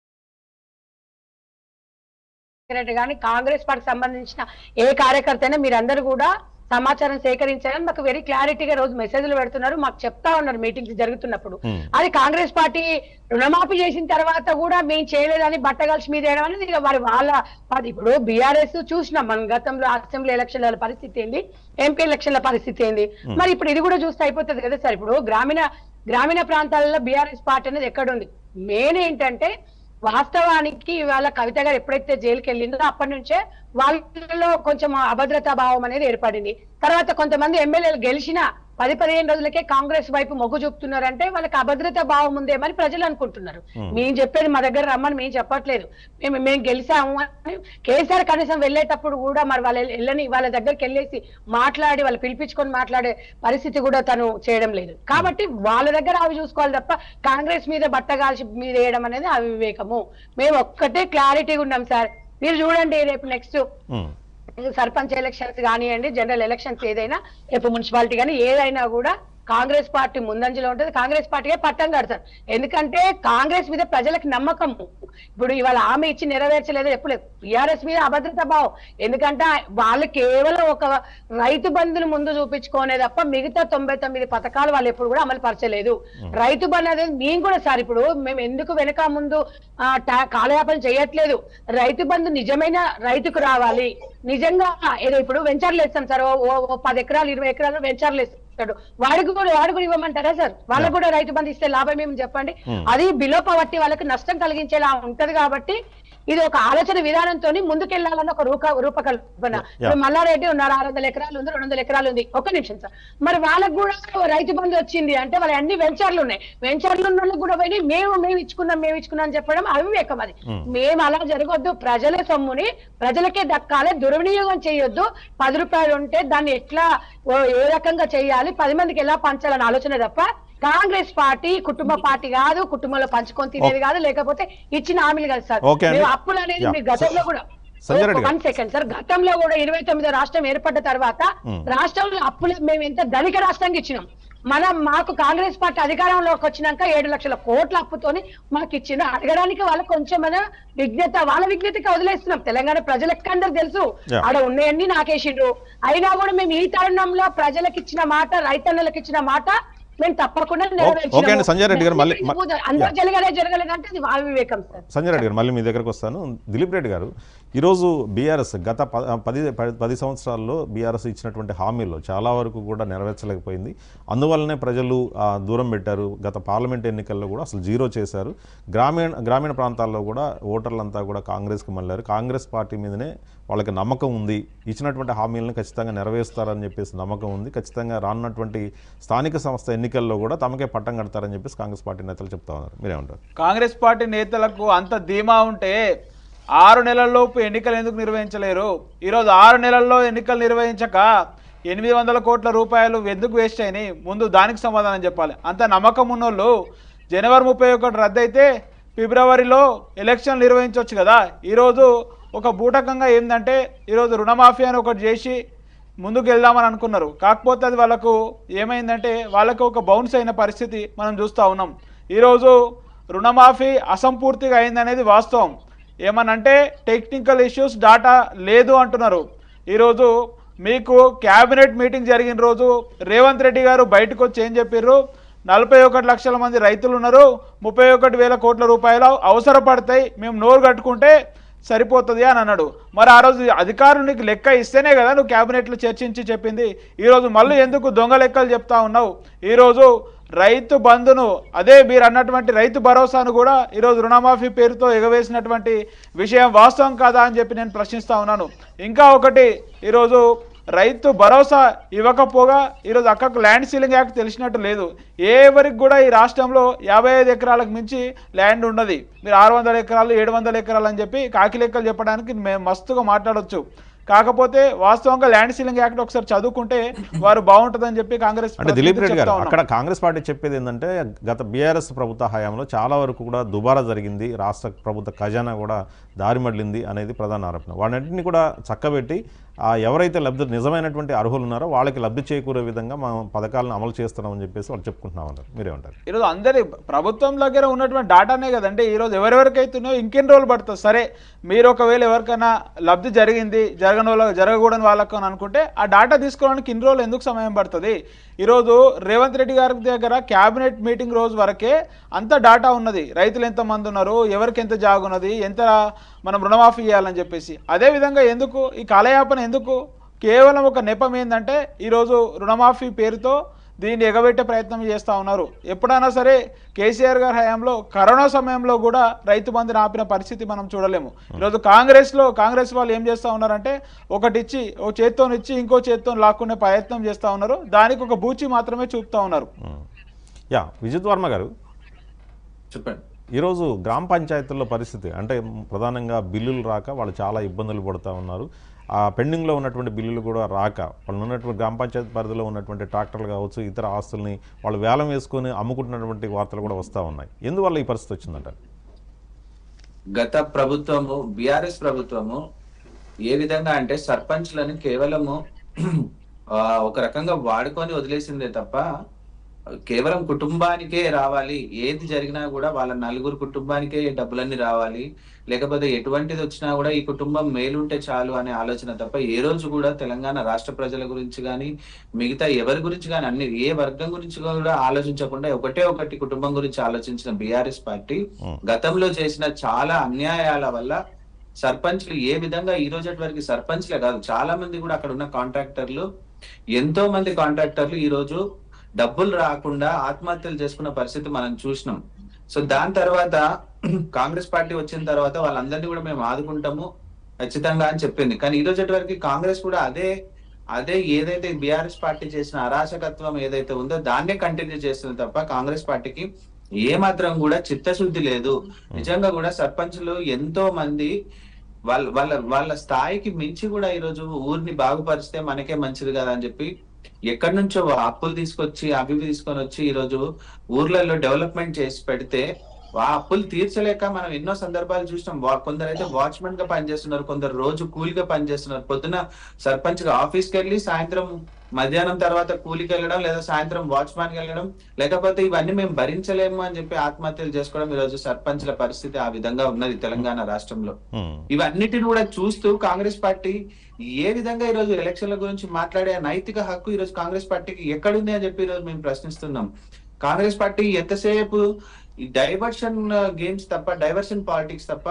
E: కానీ కాంగ్రెస్ పార్టీకి సంబంధించిన ఏ కార్యకర్త అయినా మీరందరూ కూడా సమాచారం సేకరించారని మాకు వెరీ క్లారిటీగా రోజు మెసేజ్లు పెడుతున్నారు మాకు చెప్తా ఉన్నారు మీటింగ్స్ జరుగుతున్నప్పుడు
A: Hmm.
E: అది కాంగ్రెస్ పార్టీ రుణమాఫీ చేసిన తర్వాత కూడా మేము చేయలేదని బట్టగలిసి మీద వేయడం అనేది ఇక వారి వాళ్ళ అది ఇప్పుడు బీఆర్ఎస్ చూసినాం మనం గతంలో అసెంబ్లీ ఎలక్షన్ల పరిస్థితి ఏంది ఎంపీ ఎలక్షన్ల పరిస్థితి ఏంది మరి ఇప్పుడు ఇది కూడా చూస్తే అయిపోతుంది కదా సార్ ఇప్పుడు గ్రామీణ గ్రామీణ ప్రాంతాలలో బీఆర్ఎస్ పార్టీ అనేది ఎక్కడ ఉంది మెయిన్ ఏంటంటే వాస్తవానికి ఇవాళ కవిత గారు ఎప్పుడైతే జైలుకి వెళ్ళిందో అప్పటి నుంచే వాళ్ళలో కొంచెం అభద్రతా భావం అనేది ఏర్పడింది తర్వాత కొంతమంది ఎమ్మెల్యేలు గెలిచిన పది పదిహేను రోజులకే కాంగ్రెస్ వైపు మొగ్గు చూపుతున్నారంటే వాళ్ళకి అభద్రతా భావం ఉందేమని ప్రజలు అనుకుంటున్నారు మేము చెప్పేది మా దగ్గర రమ్మని మేము చెప్పట్లేదు మేము మేము గెలిచాము అని కేసీఆర్ కనీసం వెళ్ళేటప్పుడు కూడా మరి వాళ్ళ వెళ్ళని వాళ్ళ దగ్గరికి వెళ్ళేసి మాట్లాడి వాళ్ళు పిలిపించుకొని మాట్లాడే పరిస్థితి కూడా తను చేయడం లేదు కాబట్టి వాళ్ళ దగ్గర అవి చూసుకోవాలి తప్ప కాంగ్రెస్ మీద బట్టగాల్చి మీద వేయడం అనేది అవివేకము మేము ఒక్కటే క్లారిటీగా ఉన్నాం సార్ మీరు చూడండి రేపు నెక్స్ట్
A: ఉమ్.
E: సర్పంచ్ ఎలక్షన్స్ కానివ్వండి జనరల్ ఎలక్షన్స్ ఏదైనా రేపు మున్సిపాలిటీ కానీ ఏదైనా కూడా కాంగ్రెస్ పార్టీ ముందంజలో ఉంటుంది కాంగ్రెస్ పార్టీకే పట్టం కడతారు ఎందుకంటే కాంగ్రెస్ మీద ప్రజలకు నమ్మకం ఇప్పుడు ఇవాళ హామీ ఇచ్చి నెరవేర్చలేదు ఎప్పుడు టిఆర్ఎస్ మీద అభద్రత భావం ఎందుకంటే వాళ్ళు కేవలం ఒక రైతు బంధుని ముందు చూపించుకోనే తప్ప మిగతా తొంభై తొమ్మిది పథకాలు వాళ్ళు ఎప్పుడు కూడా అమలు పరచలేదు రైతు బంధు అనేది మేము కూడా సార్ ఇప్పుడు మేము ఎందుకు వెనక ముందు ఆ, టా- కాలయాపన చేయట్లేదు రైతు బంధు నిజమైన రైతుకు రావాలి నిజంగా ఏదో ఇప్పుడు వెంచర్లు వేస్తాం సార్ ఓ- ఓ ఓ పది ఎకరాలు ఇరవై ఎకరాలు వెంచర్లు వేస్తాడు వాడికి కూడా వాడు కూడా ఇవ్వమంటారా సార్ వాళ్ళకు కూడా రైతు బంధు ఇస్తే లాభం ఏమి చెప్పండి అది బిలో పవర్టీ వాళ్ళకి నష్టం కలిగించేలా ఉంటది కాబట్టి ఇది ఒక ఆలోచన విధానంతో ముందుకెళ్లాలని ఒక రూప రూపకల్పన ఇప్పుడు మల్లారెడ్డి ఉన్నారు ఆరు వందల ఎకరాలు ఉంది రెండు వందల ఎకరాలు ఉంది ఒక్క నిమిషం సార్ మరి వాళ్ళకు కూడా రైతు బంధు వచ్చింది అంటే వాళ్ళ అన్ని వెంచర్లు ఉన్నాయి వెంచర్లు ఉన్న వాళ్ళకి కూడా పోయి మేము మేము ఇచ్చుకున్నాం మేము ఇచ్చుకున్నాం అని చెప్పడం అవివేకం అది మేము అలా జరగొద్దు ప్రజల సొమ్ముని ప్రజలకే దక్కాలి దుర్వినియోగం చేయొద్దు పది రూపాయలు ఉంటే దాన్ని ఎట్లా ఓ, ఏ రకంగా చేయాలి పది మందికి ఎలా పంచాలని ఆలోచన తప్ప కాంగ్రెస్ పార్టీ కుటుంబ పార్టీ కాదు కుటుంబంలో పంచుకొని తినేది కాదు లేకపోతే ఇచ్చిన హామీలు కాదు సార్
A: ఓకే అండి.
E: మేము అప్పులు అనేది
A: యా.
E: మీ గతంలో కూడా
A: సంజయ్ రెడ్డి గారు.
E: వన్ సెకండ్ సార్ గతంలో కూడా ఇరవై తొమ్మిదో రాష్ట్రం ఏర్పడ్డ తర్వాత రాష్ట్రంలో అప్పులు మేము ఎంత ధనిక రాష్ట్రానికి ఇచ్చినాం మనం మాకు కాంగ్రెస్ పార్టీ అధికారంలోకి వచ్చినాక ఏడు లక్షల కోట్ల అప్పుతోని మాకు ఇచ్చిన అడగడానికి వాళ్ళకి కొంచెం విజ్ఞత వాళ్ళ విజ్ఞతకి వదిలేస్తున్నాం తెలంగాణ ప్రజలకు అందరు తెలుసు
A: Yeah.
E: ఆడ ఉన్నాయన్నీ నాకేసిండ్రు అయినా కూడా మేము ఈ తరుణంలో ప్రజలకు ఇచ్చిన మాట రైతన్నలకు ఇచ్చిన మాట మేము తప్పకుండా నెరవేర్చినాము.
A: ఓకే అండి, సంజయ్ రెడ్డి గారు మళ్ళీ-
E: అందరూ
A: Yeah.
E: జరగలే జరగలేదంటే అది అవివేకం సార్
A: సంజయ్ రెడ్డి గారు మళ్ళీ మీ దగ్గరకు వస్తాను దిలీప్ రెడ్డి గారు ఈరోజు బీఆర్ఎస్ గత ప- పది పది- పది సంవత్సరాల్లో బీఆర్ఎస్ ఇచ్చినటువంటి హామీలు చాలా వరకు కూడా నెరవేర్చలేకపోయింది అందువల్లనే ప్రజలు ఆ, దూరం పెట్టారు గత పార్లమెంట్ ఎన్నికల్లో కూడా అసలు జీరో చేశారు గ్రామీణ గ్రామీణ ప్రాంతాల్లో కూడా ఓటర్లంతా కూడా కాంగ్రెస్కి మళ్ళారు కాంగ్రెస్ పార్టీ మీదనే వాళ్ళకి నమ్మకం ఉంది ఇచ్చినటువంటి హామీలను ఖచ్చితంగా నెరవేరుస్తారని చెప్పేసి నమ్మకం ఉంది ఖచ్చితంగా రానున్నటువంటి స్థానిక సంస్థ ఎన్నికల్లో కూడా తమకే పట్టం కడతారని చెప్పేసి కాంగ్రెస్ పార్టీ నేతలు చెప్తా ఉన్నారు మీరేమంటారు
B: కాంగ్రెస్ పార్టీ నేతలకు అంత ధీమా ఉంటే ఆరు నెలల్లోపు ఎన్నికలు ఎందుకు నిర్వహించలేరు ఈరోజు ఆరు నెలల్లో ఎన్నికలు నిర్వహించక ఎనిమిది వందల కోట్ల రూపాయలు ఎందుకు వేస్ట్ అయినాయి ముందు దానికి సమాధానం చెప్పాలి అంత నమ్మకం ఉన్నోళ్ళు జనవరి ముప్పై ఒకటి రద్దయితే ఫిబ్రవరిలో ఎలక్షన్ నిర్వహించవచ్చు కదా ఈరోజు ఒక బూటకంగా ఏంటంటే ఈరోజు రుణమాఫీ అని ఒకటి చేసి ముందుకు వెళ్దామని అనుకున్నారు కాకపోతే అది వాళ్ళకు ఏమైందంటే వాళ్ళకు ఒక బౌన్స్ అయిన పరిస్థితి మనం చూస్తూ ఉన్నాం ఈరోజు రుణమాఫీ అసంపూర్తిగా అయిందనేది వాస్తవం ఏమనంటే టెక్నికల్ ఇష్యూస్ డాటా లేదు అంటున్నారు ఈరోజు మీకు క్యాబినెట్ మీటింగ్ జరిగిన రోజు రేవంత్ రెడ్డి గారు బయటకు వచ్చి ఏం చెప్పారు నలభై ఒకటి లక్షల మంది రైతులు ఉన్నారు ముప్పై ఒకటి వేల కోట్ల రూపాయలు అవసరపడతాయి మేము నోరు కట్టుకుంటే సరిపోతుంది అని అన్నాడు మరి ఆ రోజు అధికారులు నీకు లెక్క ఇస్తేనే కదా నువ్వు క్యాబినెట్లో చర్చించి చెప్పింది ఈరోజు మళ్ళీ ఎందుకు దొంగ లెక్కలు చెప్తా ఉన్నావు ఈరోజు రైతు బంధును అదే మీరు అన్నటువంటి రైతు భరోసాను కూడా ఈరోజు రుణమాఫీ పేరుతో ఎగవేసినటువంటి విషయం వాస్తవం కాదా అని చెప్పి నేను ప్రశ్నిస్తా ఉన్నాను ఇంకా ఒకటి ఈరోజు రైతు భరోసా ఇవ్వకపోగా ఈరోజు అక్కకు ల్యాండ్ సీలింగ్ యాక్ట్ తెలిసినట్టు లేదు ఎవరికి కూడా ఈ రాష్ట్రంలో యాభై ఐదు ఎకరాలకు మించి ల్యాండ్ ఉన్నది మీరు ఆరు వందల ఎకరాలు ఏడు వందల ఎకరాలు అని చెప్పి కాకి లెక్కలు చెప్పడానికి మేము మస్తుగా మాట్లాడొచ్చు కాకపోతే వాస్తవంగా ల్యాండ్ సీలింగ్ యాక్ట్ ఒకసారి చదువుకుంటే వారు బాగుంటుందని చెప్పి కాంగ్రెస్
A: అంటే దిలీప్ రెడ్డి గారు
B: చెప్తా ఉన్నాం.
A: అక్కడ కాంగ్రెస్ పార్టీ చెప్పేది ఏంటంటే గత బీఆర్ఎస్ ప్రభుత్వ హయాంలో చాలా వరకు కూడా దుబారా జరిగింది రాష్ట్ర ప్రభుత్వ ఖజానా కూడా దారి మళ్ళింది అనేది ప్రధాన ఆరోపణ వాటన్నింటినీ కూడా చక్కబెట్టి ఆ ఎవరైతే లబ్ధి నిజమైనటువంటి అర్హులు ఉన్నారో వాళ్ళకి లబ్ధి చేకూరే విధంగా మనం పథకాలను అమలు చేస్తున్నామని చెప్పేసి వాళ్ళు చెప్పుకుంటున్నామన్నారు మీరేమంటారు
B: ఈరోజు అందరి ప్రభుత్వం దగ్గర ఉన్నటువంటి డాటానే కదండి ఈరోజు ఎవరెవరికైతే ఉన్నాయో ఇంకెన్ని రోజులు పడుతుంది సరే మీరు ఒకవేళ ఎవరికైనా లబ్ధి జరిగింది జరగని వాళ్ళకి జరగకూడని వాళ్ళకు అని అనుకుంటే ఆ డాటా తీసుకోవడానికి ఇన్ని రోజులు ఎందుకు సమయం పడుతుంది ఈరోజు రేవంత్ రెడ్డి గారి దగ్గర క్యాబినెట్ మీటింగ్ రోజు వరకే అంత డాటా ఉన్నది రైతులు ఎంతమంది ఉన్నారు ఎవరికి ఎంత జాగున్నది ఎంత మనం రుణమాఫీ చేయాలని చెప్పేసి అదేవిధంగా ఎందుకు ఈ కాలయాపన ఎందుకు కేవలం ఒక నెపం ఏంటంటే ఈరోజు రుణమాఫీ పేరుతో దీన్ని ఎగబెట్టే ప్రయత్నం చేస్తూ ఉన్నారు ఎప్పుడైనా సరే కేసీఆర్ గారి హయాంలో కరోనా సమయంలో కూడా రైతు బంధుని ఆపిన పరిస్థితి మనం చూడలేము ఈరోజు కాంగ్రెస్లో కాంగ్రెస్ వాళ్ళు ఏం చేస్తూ ఉన్నారంటే ఒకటి ఇచ్చి ఓ చేత్తో ఇచ్చి ఇంకో చేత్తో లాక్కునే ప్రయత్నం చేస్తూ ఉన్నారు దానికి ఒక బూచి మాత్రమే చూపుతా ఉన్నారు
A: ఉమ్. యా విజిత్ వర్మ గారు
C: చెప్పండి
A: ఈరోజు గ్రామ పంచాయతీల్లో పరిస్థితి అంటే ప్రధానంగా బిల్లులు రాక వాళ్ళు చాలా ఇబ్బందులు పడుతూ ఉన్నారు ఆ పెండింగ్లో ఉన్నటువంటి బిల్లులు కూడా రాక వాళ్ళు ఉన్నటువంటి గ్రామ పంచాయతీ పరిధిలో ఉన్నటువంటి ట్రాక్టర్లు కావచ్చు ఇతర ఆస్తుల్ని వాళ్ళు వేలం వేసుకొని అమ్ముకుంటున్నటువంటి వార్తలు కూడా వస్తూ ఉన్నాయి ఎందువల్ల ఈ పరిస్థితి వచ్చిందంట
C: గత ప్రభుత్వము బిఆర్ఎస్ ప్రభుత్వము ఏ విధంగా అంటే సర్పంచ్లను కేవలము ఆ, ఒక రకంగా వాడుకొని వదిలేసిందే తప్ప కేవలం కుటుంబానికే రావాలి ఏది జరిగినా కూడా వాళ్ళ నలుగురు కుటుంబానికే డబ్బులన్నీ రావాలి లేకపోతే ఎటువంటిది వచ్చినా కూడా ఈ కుటుంబం మేలుంటే చాలు అనే ఆలోచన తప్ప ఏ రోజు కూడా తెలంగాణ రాష్ట్ర ప్రజల గురించి కానీ మిగతా ఎవరి గురించి కానీ అన్ని ఏ వర్గం గురించి కూడా ఆలోచించకుండా ఒకటే ఒకటి కుటుంబం గురించి ఆలోచించిన బీఆర్ఎస్ పార్టీ
A: ఉమ్.
C: గతంలో చేసిన చాలా అన్యాయాల వల్ల సర్పంచ్లు ఏ విధంగా ఈ రోజు వరకు సర్పంచ్లే కాదు చాలా మంది కూడా అక్కడ ఉన్న కాంట్రాక్టర్లు ఎంతో మంది కాంట్రాక్టర్లు ఈ రోజు డబ్బులు రాకుండా ఆత్మహత్యలు చేసుకున్న పరిస్థితి మనం చూసినాం సో దాని తర్వాత కాంగ్రెస్ పార్టీ వచ్చిన తర్వాత వాళ్ళందరినీ కూడా మేము ఆదుకుంటాము ఖచ్చితంగా అని చెప్పింది కానీ ఈ రోజు వరకు కాంగ్రెస్ కూడా అదే అదే ఏదైతే బీఆర్ఎస్ పార్టీ చేసిన అరాచకత్వం ఏదైతే ఉందో దాన్నే కంటిన్యూ చేస్తుంది తప్ప కాంగ్రెస్ పార్టీకి ఏ మాత్రం కూడా చిత్తశుద్ధి లేదు నిజంగా కూడా సర్పంచులు ఎంతో మంది వాళ్ళ వాళ్ళ వాళ్ళ స్థాయికి మించి కూడా ఈరోజు ఊరిని బాగుపరిస్తే మనకే మంచిది కదా అని చెప్పి ఎక్కడి నుంచో అప్పులు తీసుకొచ్చి అవి ఇవి తీసుకొని వచ్చి ఈరోజు ఊర్లలో డెవలప్మెంట్ చేసి పెడితే ఆ అప్పులు తీర్చలేక మనం ఎన్నో సందర్భాలు చూసినాం వా- కొందరైతే వాచ్మెన్ గా పనిచేస్తున్నారు కొందరు రోజు కూలిగా పనిచేస్తున్నారు పొద్దున సర్పంచ్ గా ఆఫీస్ కి వెళ్ళి సాయంత్రం మధ్యాహ్నం తర్వాత కూలికి వెళ్ళడం లేదా సాయంత్రం వాచ్మాన్ కి వెళ్ళడం లేకపోతే ఇవన్నీ మేము భరించలేము అని చెప్పి ఆత్మహత్యలు చేసుకోవడం ఈరోజు సర్పంచ్ల పరిస్థితి ఆ విధంగా ఉన్నది తెలంగాణ రాష్ట్రంలో
A: ఉమ్.
C: ఇవన్నిటిని కూడా చూస్తూ కాంగ్రెస్ పార్టీ ఏ విధంగా ఈ రోజు ఎలక్షన్ల గురించి మాట్లాడే నైతిక హక్కు ఈ రోజు కాంగ్రెస్ పార్టీకి ఎక్కడుంది అని చెప్పి ఈ రోజు మేము ప్రశ్నిస్తున్నాం కాంగ్రెస్ పార్టీ ఎంతసేపు ఈ డైవర్షన్ గేమ్స్ తప్ప డైవర్షన్ పాలిటిక్స్ తప్ప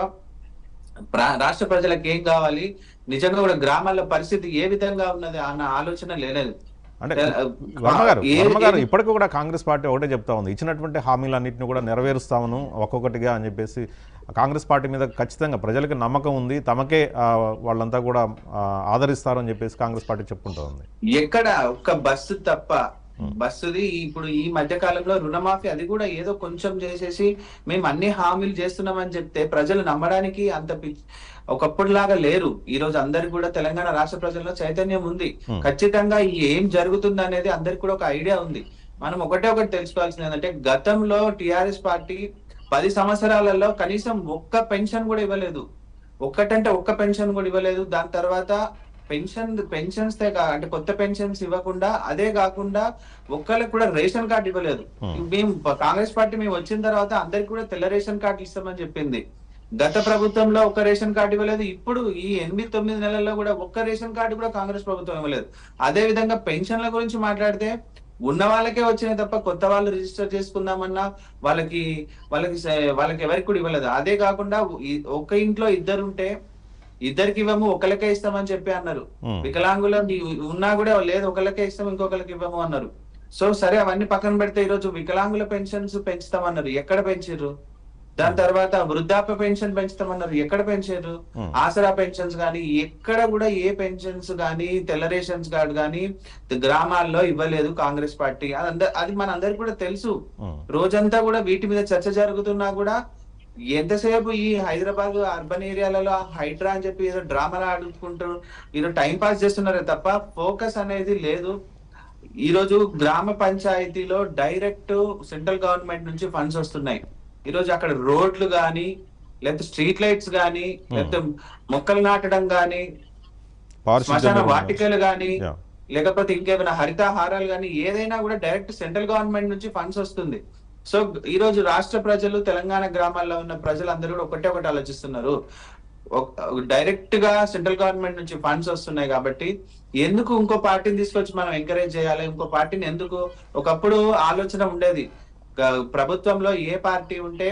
C: ప్రా- రాష్ట్ర ప్రజలకు ఏం కావాలి నిజంగా కూడా గ్రామాల్లో పరిస్థితి ఏ విధంగా ఉన్నది అన్న ఆలోచన లేదు
A: అంటే
C: తె-
A: వర్మ గారు
C: ఏ-
A: వర్మ గారు
C: ఏ-
A: ఇప్పటికీ కూడా కాంగ్రెస్ పార్టీ ఒకటే చెప్తా ఉంది ఇచ్చినటువంటి హామీలన్నింటినీ కూడా నెరవేరుస్తామను ఒక్కొక్కటిగా అని చెప్పేసి కాంగ్రెస్ పార్టీ మీద ఖచ్చితంగా ప్రజలకు నమ్మకం ఉంది తమకే ఆ, వాళ్ళంతా కూడా ఆ, ఆదరిస్తారు అని చెప్పేసి కాంగ్రెస్ పార్టీ చెప్పుకుంటా ఉంది
C: ఎక్కడ ఒక్క బస్సు తప్ప బస్సుది ఇప్పుడు ఈ మధ్య కాలంలో రుణమాఫీ అది కూడా ఏదో కొంచెం చేసేసి మేము అన్ని హామీలు చేస్తున్నామని చెప్తే ప్రజలు నమ్మడానికి అంత పిచ్చి ఒకప్పుడులాగా లేరు ఈ రోజు అందరికి కూడా తెలంగాణ రాష్ట్ర ప్రజల్లో చైతన్యం ఉంది
A: Hmm.
C: ఖచ్చితంగా ఈ ఏం జరుగుతుంది అనేది అందరికి కూడా ఒక ఐడియా ఉంది మనం ఒకటే ఒకటి తెలుసుకోవాల్సింది ఏంటంటే గతంలో టిఆర్ఎస్ పార్టీ పది సంవత్సరాలలో కనీసం ఒక్క పెన్షన్ కూడా ఇవ్వలేదు ఒక్కటంటే ఒక్క పెన్షన్ కూడా ఇవ్వలేదు దాని తర్వాత పెన్షన్ పెన్షన్స్ అంటే కొత్త పెన్షన్స్ ఇవ్వకుండా అదే కాకుండా ఒక్కరికి కూడా రేషన్ కార్డు ఇవ్వలేదు
A: Hmm.
C: మేము కాంగ్రెస్ పార్టీ మేము వచ్చిన తర్వాత అందరికి కూడా తెల్ల రేషన్ కార్డు ఇస్తామని చెప్పింది గత ప్రభుత్వంలో ఒక్క రేషన్ కార్డు ఇవ్వలేదు ఇప్పుడు ఈ ఎనిమిది తొమ్మిది నెలల్లో కూడా ఒక్క రేషన్ కార్డు కూడా కాంగ్రెస్ ప్రభుత్వం ఇవ్వలేదు అదే విధంగా పెన్షన్ల గురించి మాట్లాడితే ఉన్న వాళ్ళకే వచ్చినాయి తప్ప కొత్త వాళ్ళు రిజిస్టర్ చేసుకుందామన్నా వాళ్ళకి వాళ్ళకి స- వాళ్ళకి ఎవరికి కూడా ఇవ్వలేదు అదే కాకుండా ఈ- ఒక ఇంట్లో ఇద్దరు ఉంటే ఇద్దరికి ఇవ్వము ఒకరికే ఇస్తామని చెప్పి అన్నారు
A: ఉమ్.
C: వికలాంగుల ఉన్నా కూడా లేదు ఒకరికే ఇస్తాం ఇంకొకరికి ఇవ్వము అన్నారు సో సరే అవన్నీ పక్కన పెడితే ఈ రోజు వికలాంగుల పెన్షన్స్ పెంచుతామన్నారు ఎక్కడ పెంచారు దాని తర్వాత వృద్ధాప్య పెన్షన్ పెంచుతామన్నారు ఎక్కడ పెంచారు
A: Hmm.
C: ఆసరా పెన్షన్స్ కానీ ఎక్కడ కూడా ఏ పెన్షన్స్ కానీ తెల్ల రేషన్స్ కార్డు కానీ గ్రామాల్లో ఇవ్వలేదు కాంగ్రెస్ పార్టీ అది అంద- అది మన అందరికి కూడా తెలుసు
A: ఉమ్.
C: రోజంతా కూడా వీటి మీద చర్చ జరుగుతున్నా కూడా ఎంతసేపు ఈ హైదరాబాద్ అర్బన్ ఏరియాలలో హైడ్రా అని చెప్పి ఏదో డ్రామాలు ఆడుకుంటూ ఏదో టైం పాస్ చేస్తున్నారే తప్ప ఫోకస్ అనేది లేదు ఈ రోజు గ్రామ పంచాయతీలో డైరెక్ట్ సెంట్రల్ గవర్నమెంట్ నుంచి ఫండ్స్ వస్తున్నాయి ఈ రోజు అక్కడ రోడ్లు గాని లేకపోతే స్ట్రీట్ లైట్స్ గాని లేకపోతే మొక్కలు నాటడం గాని
A: పారిశుద్ధ్య
C: శ్మశాన
A: నిర్వహణ.
C: వాటికలు గాని
A: Yeah.
C: లేకపోతే ఇంకేమైనా హరితాహారాలు కానీ ఏదైనా కూడా డైరెక్ట్ సెంట్రల్ గవర్నమెంట్ నుంచి ఫండ్స్ వస్తుంది సో ఈ రోజు రాష్ట్ర ప్రజలు తెలంగాణ గ్రామాల్లో ఉన్న ప్రజలందరూ కూడా ఒకటే ఒకటి ఆలోచిస్తున్నారు డైరెక్ట్ గా సెంట్రల్ గవర్నమెంట్ నుంచి ఫండ్స్ వస్తున్నాయి కాబట్టి ఎందుకు ఇంకో పార్టీని తీసుకొచ్చి మనం ఎంకరేజ్ చేయాలి ఇంకో పార్టీని ఎందుకు ఒకప్పుడు ఆలోచన ఉండేది గ- ప్రభుత్వంలో ఏ పార్టీ ఉంటే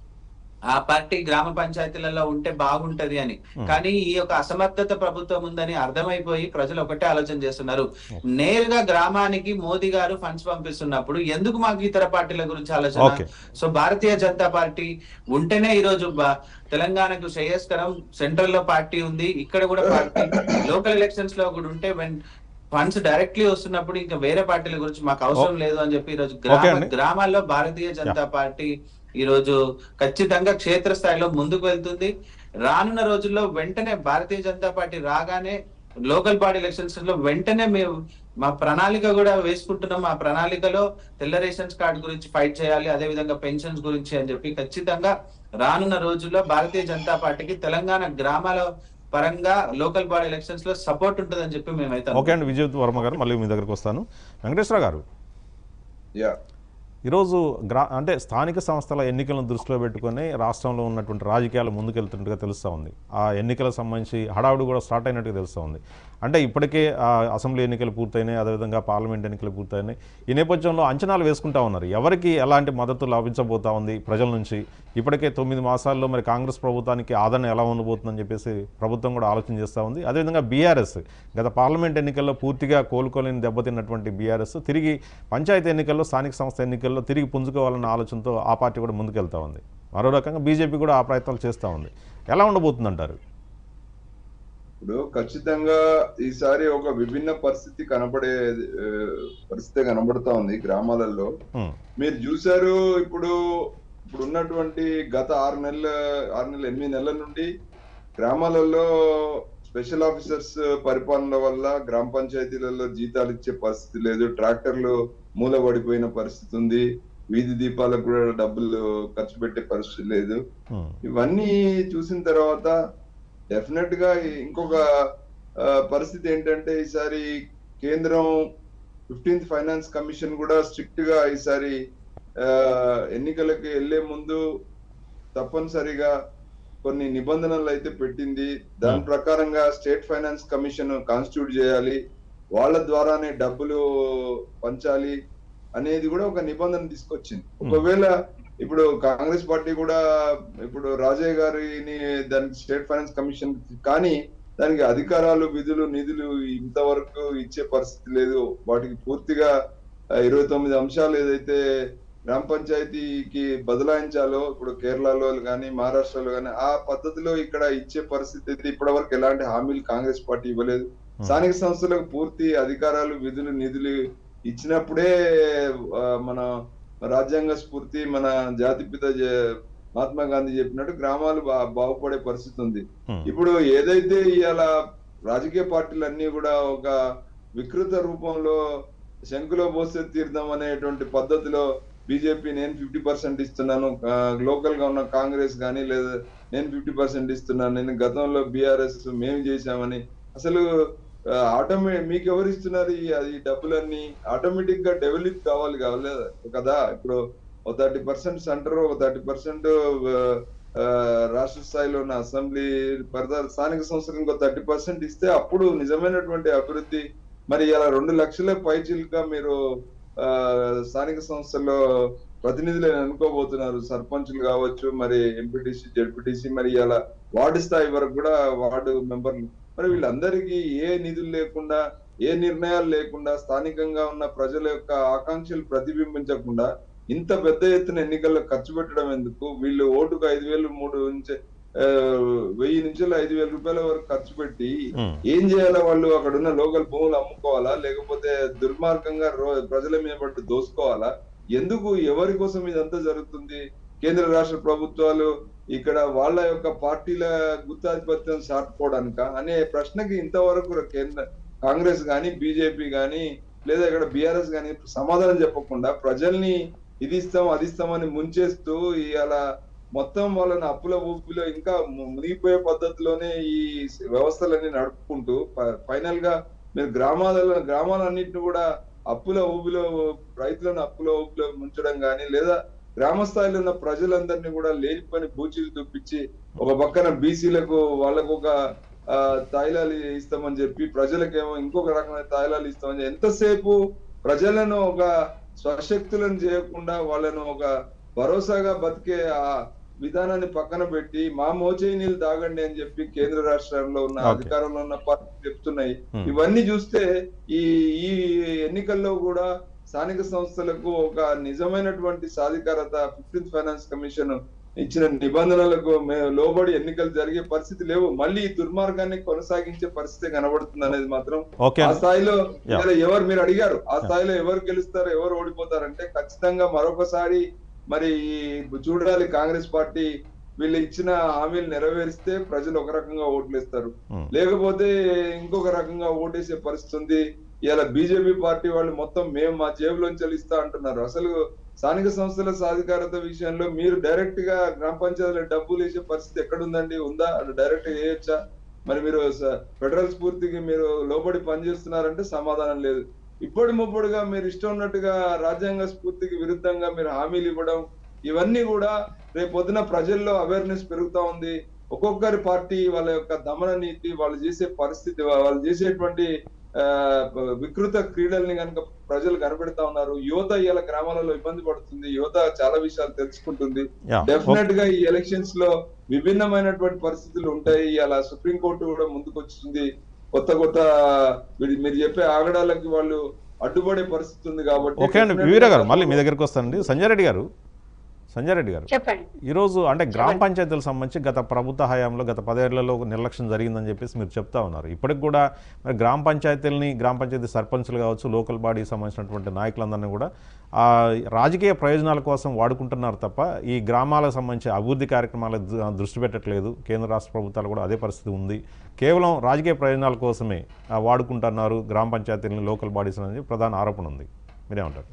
C: ఆ పార్టీ గ్రామ పంచాయతీలలో ఉంటే బాగుంటది అని కానీ ఈ యొక్క అసమర్థత ప్రభుత్వం ఉందని అర్థమైపోయి ప్రజలు ఒకటే ఆలోచన చేస్తున్నారు నేరుగా గ్రామానికి మోదీ గారు ఫండ్స్ పంపిస్తున్నప్పుడు ఎందుకు మాకు ఇతర పార్టీల గురించి ఆలోచన
A: Okay.
C: So Bharatiya Janata party ఉంటేనే ఈ రోజు బ- తెలంగాణకు శ్రేయస్కరం సెంట్రల్ లో పార్టీ ఉంది ఇక్కడ కూడా పార్టీ లోకల్ ఎలక్షన్స్ లో కూడా ఉంటే వెన్ ఫండ్స్ డైరెక్ట్లీ వస్తున్నప్పుడు ఇంకా వేరే పార్టీల గురించి మాకు అవసరం లేదు అని చెప్పి ఈ రోజు
A: Okay
C: గ్రామ
A: అండి.
C: గ్రామాల్లో భారతీయ జనతా పార్టీ ఈ రోజు ఖచ్చితంగా క్షేత్రస్థాయిలో ముందుకు వెళ్తుంది రానున్న రోజుల్లో వెంటనే భారతీయ జనతా పార్టీ రాగానే లోకల్ బాడీ ఎలక్షన్స్ లో వెంటనే మేము మా ప్రణాళిక కూడా వేసుకుంటున్నాం మా ప్రణాళికలో తెల్ల రేషన్స్ కార్డు గురించి ఫైట్ చేయాలి అదే విధంగా పెన్షన్స్ గురించి అని చెప్పి ఖచ్చితంగా రానున్న రోజుల్లో భారతీయ జనతా పార్టీకి తెలంగాణ గ్రామాల పరంగా లోకల్ బాడీ ఎలక్షన్స్ లో సపోర్ట్ ఉంటుందని చెప్పి మేమైతే
A: ఓకే అండి విజయ్ వర్మ గారు మళ్ళీ మీ దగ్గరికి వస్తాను వెంకటేశ్వర గారు
D: యా
A: ఈరోజు గ్రా అంటే స్థానిక సంస్థల ఎన్నికలను దృష్టిలో పెట్టుకొని రాష్ట్రంలో ఉన్నటువంటి రాజకీయాలు ముందుకెళ్తున్నట్టుగా తెలుస్తూ ఉంది ఆ ఎన్నికలకు సంబంధించి హడావుడి కూడా స్టార్ట్ అయినట్టుగా తెలుస్తూ ఉంది అంటే ఇప్పటికే ఆ అసెంబ్లీ ఎన్నికలు పూర్తయినాయి అదేవిధంగా పార్లమెంట్ ఎన్నికలు పూర్తయినాయి ఈ నేపథ్యంలో అంచనాలు వేసుకుంటా ఉన్నారు ఎవరికి ఎలాంటి మద్దతు లభించబోతా ఉంది ప్రజల నుంచి ఇప్పటికే తొమ్మిది మాసాల్లో మరి కాంగ్రెస్ ప్రభుత్వానికి ఆదరణ ఎలా ఉండబోతుందని చెప్పేసి ప్రభుత్వం కూడా ఆలోచన చేస్తూ ఉంది అదేవిధంగా బీఆర్ఎస్ గత పార్లమెంట్ ఎన్నికల్లో పూర్తిగా కోలుకోలేని దెబ్బతిన్నటువంటి బీఆర్ఎస్ తిరిగి పంచాయతీ ఎన్నికల్లో స్థానిక సంస్థ ఎన్నికల్లో తిరిగి పుంజుకోవాలన్న ఆలోచనతో ఆ పార్టీ కూడా ముందుకెళ్తా ఉంది మరో రకంగా బీజేపీ కూడా ఆ ప్రయత్నాలు చేస్తూ ఉంది ఎలా ఉండబోతుందంటారు
D: ఇప్పుడు ఖచ్చితంగా ఈసారి ఒక విభిన్న పరిస్థితి కనబడే ఆ, పరిస్థితి కనబడతా ఉంది గ్రామాలలో
A: ఉమ్,
D: మీరు చూసారు ఇప్పుడు ఇప్పుడు ఉన్నటువంటి గత ఆరు నెలల ఆరు నెలల ఎనిమిది నెలల నుండి గ్రామాలలో స్పెషల్ ఆఫీసర్స్ పరిపాలన వల్ల గ్రామ పంచాయతీలలో జీతాలు ఇచ్చే పరిస్థితి లేదు ట్రాక్టర్లు మూలబడిపోయిన పరిస్థితి ఉంది వీధి దీపాలకు కూడా డబ్బులు ఖర్చు పెట్టే పరిస్థితి లేదు
A: ఉమ్,
D: ఇవన్నీ చూసిన తర్వాత డెఫినెట్ గా ఇంకొక ఆ, పరిస్థితి ఏంటంటే ఈసారి కేంద్రం ఫిఫ్టీన్త్ ఫైనాన్స్ కమిషన్ కూడా స్ట్రిక్ట్ గా ఈసారి ఆ, ఎన్నికలకు వెళ్లే ముందు తప్పనిసరిగా కొన్ని నిబంధనలు అయితే పెట్టింది దాని
A: Hmm.
D: ప్రకారంగా స్టేట్ ఫైనాన్స్ కమిషన్ కాన్స్టిట్యూట్ చేయాలి వాళ్ళ ద్వారానే డబ్బులు పంచాలి అనేది కూడా ఒక నిబంధన తీసుకొచ్చింది ఒకవేళ ఇప్పుడు కాంగ్రెస్ పార్టీ కూడా ఇప్పుడు రాజయ్య గారిని దానికి స్టేట్ ఫైనాన్స్ కమిషన్ కానీ దానికి అధికారాలు విధులు నిధులు ఇంతవరకు ఇచ్చే పరిస్థితి లేదు వాటికి పూర్తిగా ఆ, ఇరవై తొమ్మిది అంశాలు ఏదైతే గ్రామ పంచాయతీకి బదలాయించాలో ఇప్పుడు కేరళలో కానీ మహారాష్ట్రలో కానీ ఆ పద్ధతిలో ఇక్కడ ఇచ్చే పరిస్థితి అయితే ఇప్పటి వరకు ఎలాంటి హామీలు కాంగ్రెస్ పార్టీ ఇవ్వలేదు స్థానిక సంస్థలకు పూర్తి అధికారాలు విధులు నిధులు ఇచ్చినప్పుడే ఆ, మన రాజ్యాంగ స్ఫూర్తి మన జాతిపిత జ- మహాత్మా గాంధీ చెప్పినట్టు గ్రామాలు బా- బాగుపడే పరిస్థితి ఉంది
A: ఉమ్,
D: ఇప్పుడు ఏదైతే ఇవాళ రాజకీయ పార్టీలన్నీ కూడా ఒక వికృత రూపంలో శంకులో పోస్తే తీర్థం అనేటువంటి పద్ధతిలో బీజేపీ నేను ఫిఫ్టీ పర్సెంట్ ఇస్తున్నాను లోకల్ గా ఉన్న కాంగ్రెస్ కానీ లేదా నేను ఫిఫ్టీ పర్సెంట్ ఇస్తున్నాను నేను గతంలో బీఆర్ఎస్ మేము చేశామని అసలు ఆటోమే మీకు ఎవరు ఇస్తున్నారు ఈ అది డబ్బులన్నీ ఆటోమేటిక్ గా డెవలప్ కావాలి కావాలి కదా ఇప్పుడు ఒక థర్టీ పర్సెంట్ సెంటర్ ఒక థర్టీ పర్సెంట్ రాష్ట్ర స్థాయిలో ఉన్న అసెంబ్లీ పరిధి స్థానిక సంస్థలకు ఇంకో థర్టీ పర్సెంట్ ఇస్తే అప్పుడు నిజమైనటువంటి అభివృద్ధి మరి ఇలా రెండు లక్షల పైచీలుగా మీరు ఆ, స్థానిక సంస్థల్లో ప్రతినిధులు అనుకోబోతున్నారు సర్పంచులు కావచ్చు మరి ఎంపీటీసీ జడ్పీటీసీ మరి ఇలా వార్డు స్థాయి వరకు కూడా వార్డు మెంబర్లు మరి వీళ్ళందరికీ ఏ నిధులు లేకుండా ఏ నిర్ణయాలు లేకుండా స్థానికంగా ఉన్న ప్రజల యొక్క ఆకాంక్షలు ప్రతిబింబించకుండా ఇంత పెద్ద ఎత్తున ఎన్నికల్లో ఖర్చు పెట్టడం ఎందుకు వీళ్ళు ఓటుకు ఐదు వేలు మూడు నుంచి ఆ, వెయ్యి నుంచి ఐదు వేల రూపాయల వరకు ఖర్చు పెట్టి
A: ఉమ్,
D: ఏం చేయాలా వాళ్ళు అక్కడ ఉన్న లోకల్ భూములు అమ్ముకోవాలా లేకపోతే దుర్మార్గంగా రో- ప్రజల మీద పట్టు దోసుకోవాలా ఎందుకు ఎవరి కోసం ఇదంతా జరుగుతుంది కేంద్ర రాష్ట్ర ప్రభుత్వాలు ఇక్కడ వాళ్ళ యొక్క పార్టీల గుత్తాధిపత్యం సాటుకోవడానిక అనే ప్రశ్నకి ఇంతవరకు కేంద్ర కాంగ్రెస్ గాని బీజేపీ గాని లేదా ఇక్కడ బీఆర్ఎస్ గాని సమాధానం చెప్పకుండా ప్రజల్ని ఇది ఇస్తాం అది ఇస్తామని ముంచేస్తూ ఇవాళ మొత్తం వాళ్ళని అప్పుల ఊపిలో ఇంకా ము- మునిగిపోయే పద్ధతిలోనే ఈ వ్యవస్థలన్నీ నడుపుకుంటూ ఫ- ఫైనల్ గా మీరు గ్రామాలలో గ్రామాలన్నింటిని కూడా అప్పుల ఊబిలో రైతులను అప్పుల ఊబిలో ముంచడం కానీ లేదా గ్రామ స్థాయిలో ఉన్న ప్రజలందరినీ కూడా లేనిపోని బూచీలు చూపించి ఒక పక్కన బీసీలకు వాళ్ళకు ఒక ఆ, తాయిలాలు ఇస్తామని చెప్పి ప్రజలకేమో ఇంకొక రకమైన తాయిలాలు ఇస్తామని చెప్పి ఎంతసేపు ప్రజలను ఒక స్వశక్తులను చేయకుండా వాళ్ళను ఒక భరోసాగా బతికే ఆ విధానాన్ని పక్కన పెట్టి మా మోచేయి నీళ్ళు తాగండి అని చెప్పి కేంద్ర రాష్ట్రాల్లో ఉన్న
A: Okay.
D: అధికారంలో ఉన్న పార్టీ చెప్తున్నాయి
A: Hmm.
D: ఇవన్నీ చూస్తే ఈ ఈ ఎన్నికల్లో కూడా స్థానిక సంస్థలకు ఒక నిజమైనటువంటి సాధికారత ఫిఫ్టీన్త్ ఫైనాన్స్ కమిషన్ ఇచ్చిన నిబంధనలకు మే- లోబడి ఎన్నికలు జరిగే పరిస్థితి లేవు మళ్ళీ ఈ దుర్మార్గాన్ని కొనసాగించే పరిస్థితి కనబడుతుంది అనేది మాత్రం
A: ఓకే
D: ఆ స్థాయిలో
A: Yeah.
D: ఇవాళ ఎవరు మీరు అడిగారు ఆ స్థాయిలో ఎవరు గెలుస్తారు ఎవరు ఓడిపోతారంటే ఖచ్చితంగా మరొకసారి మరి ఈ చూడాలి కాంగ్రెస్ పార్టీ వీళ్ళు ఇచ్చిన హామీలు నెరవేరిస్తే ప్రజలు ఒక రకంగా ఓట్లేస్తారు
A: ఉమ్.
D: లేకపోతే ఇంకొక రకంగా ఓటేసే పరిస్థితి ఉంది ఇలా బీజేపీ పార్టీ వాళ్ళు మొత్తం మేము మా జేబులోంచి ఇస్తా అంటున్నారు అసలు స్థానిక సంస్థల సాధికారత విషయంలో మీరు డైరెక్ట్ గా గ్రామ పంచాయతీలో డబ్బులు వేసే పరిస్థితి ఎక్కడుందండి ఉందా అది డైరెక్ట్ గా వేయొచ్చా మరి మీరు స- ఫెడరల్ స్ఫూర్తికి మీరు లోబడి పనిచేస్తున్నారంటే సమాధానం లేదు ఇప్పటి ముప్పుడుగా మీరు ఇష్టం ఉన్నట్టుగా రాజ్యాంగ స్ఫూర్తికి విరుద్ధంగా మీరు హామీలు ఇవ్వడం ఇవన్నీ కూడా రేపు పొద్దున ప్రజల్లో అవేర్నెస్ పెరుగుతా ఉంది ఒక్కొక్కరి పార్టీ వాళ్ళ యొక్క దమన నీతి వాళ్ళు చేసే పరిస్థితి వాళ్ళు చేసేటువంటి ఆ, వికృత క్రీడల్ని కనుక ప్రజలు కనబెడతా ఉన్నారు యువత ఇవాళ గ్రామాలలో ఇబ్బంది పడుతుంది యువత చాలా విషయాలు తెలుసుకుంటుంది
A: యా
D: డెఫినెట్ గా ఈ ఎలక్షన్స్ లో విభిన్నమైనటువంటి పరిస్థితులు ఉంటాయి అలా సుప్రీం కోర్టు కూడా ముందుకు వచ్చింది కొత్త కొత్త మీరు- మీరు చెప్పే ఆగడాలకి వాళ్ళు అడ్డుపడే పరిస్థితి ఉంది కాబట్టి
A: ఓకే అండి
D: definitely
A: వివీర గారు మళ్ళీ మీ దగ్గరికి వస్తానండి సంజయ్ రెడ్డి గారు సంజయ్ రెడ్డి గారు
E: చెప్పండి
A: ఈరోజు అంటే గ్రామ పంచాయతీలకు సంబంధించి గత ప్రభుత్వ హయాంలో గత పదేళ్లలో నిర్లక్ష్యం జరిగిందని చెప్పేసి మీరు చెప్తా ఉన్నారు ఇప్పటికి కూడా మరి గ్రామ పంచాయతీలని గ్రామ పంచాయతీ సర్పంచ్లు కావచ్చు లోకల్ బాడీకి సంబంధించినటువంటి నాయకులందరినీ కూడా ఆ, రాజకీయ ప్రయోజనాల కోసం వాడుకుంటున్నారు తప్ప ఈ గ్రామాలకు సంబంధించి అభివృద్ధి కార్యక్రమాల ద- దృష్టి పెట్టట్లేదు కేంద్ర రాష్ట్ర ప్రభుత్వాలు కూడా అదే పరిస్థితి ఉంది కేవలం రాజకీయ ప్రయోజనాల కోసమే ఆ, వాడుకుంటున్నారు గ్రామ పంచాయతీలని లోకల్ బాడీస్ అనేది ప్రధాన ఆరోపణ ఉంది మీరేమంటారు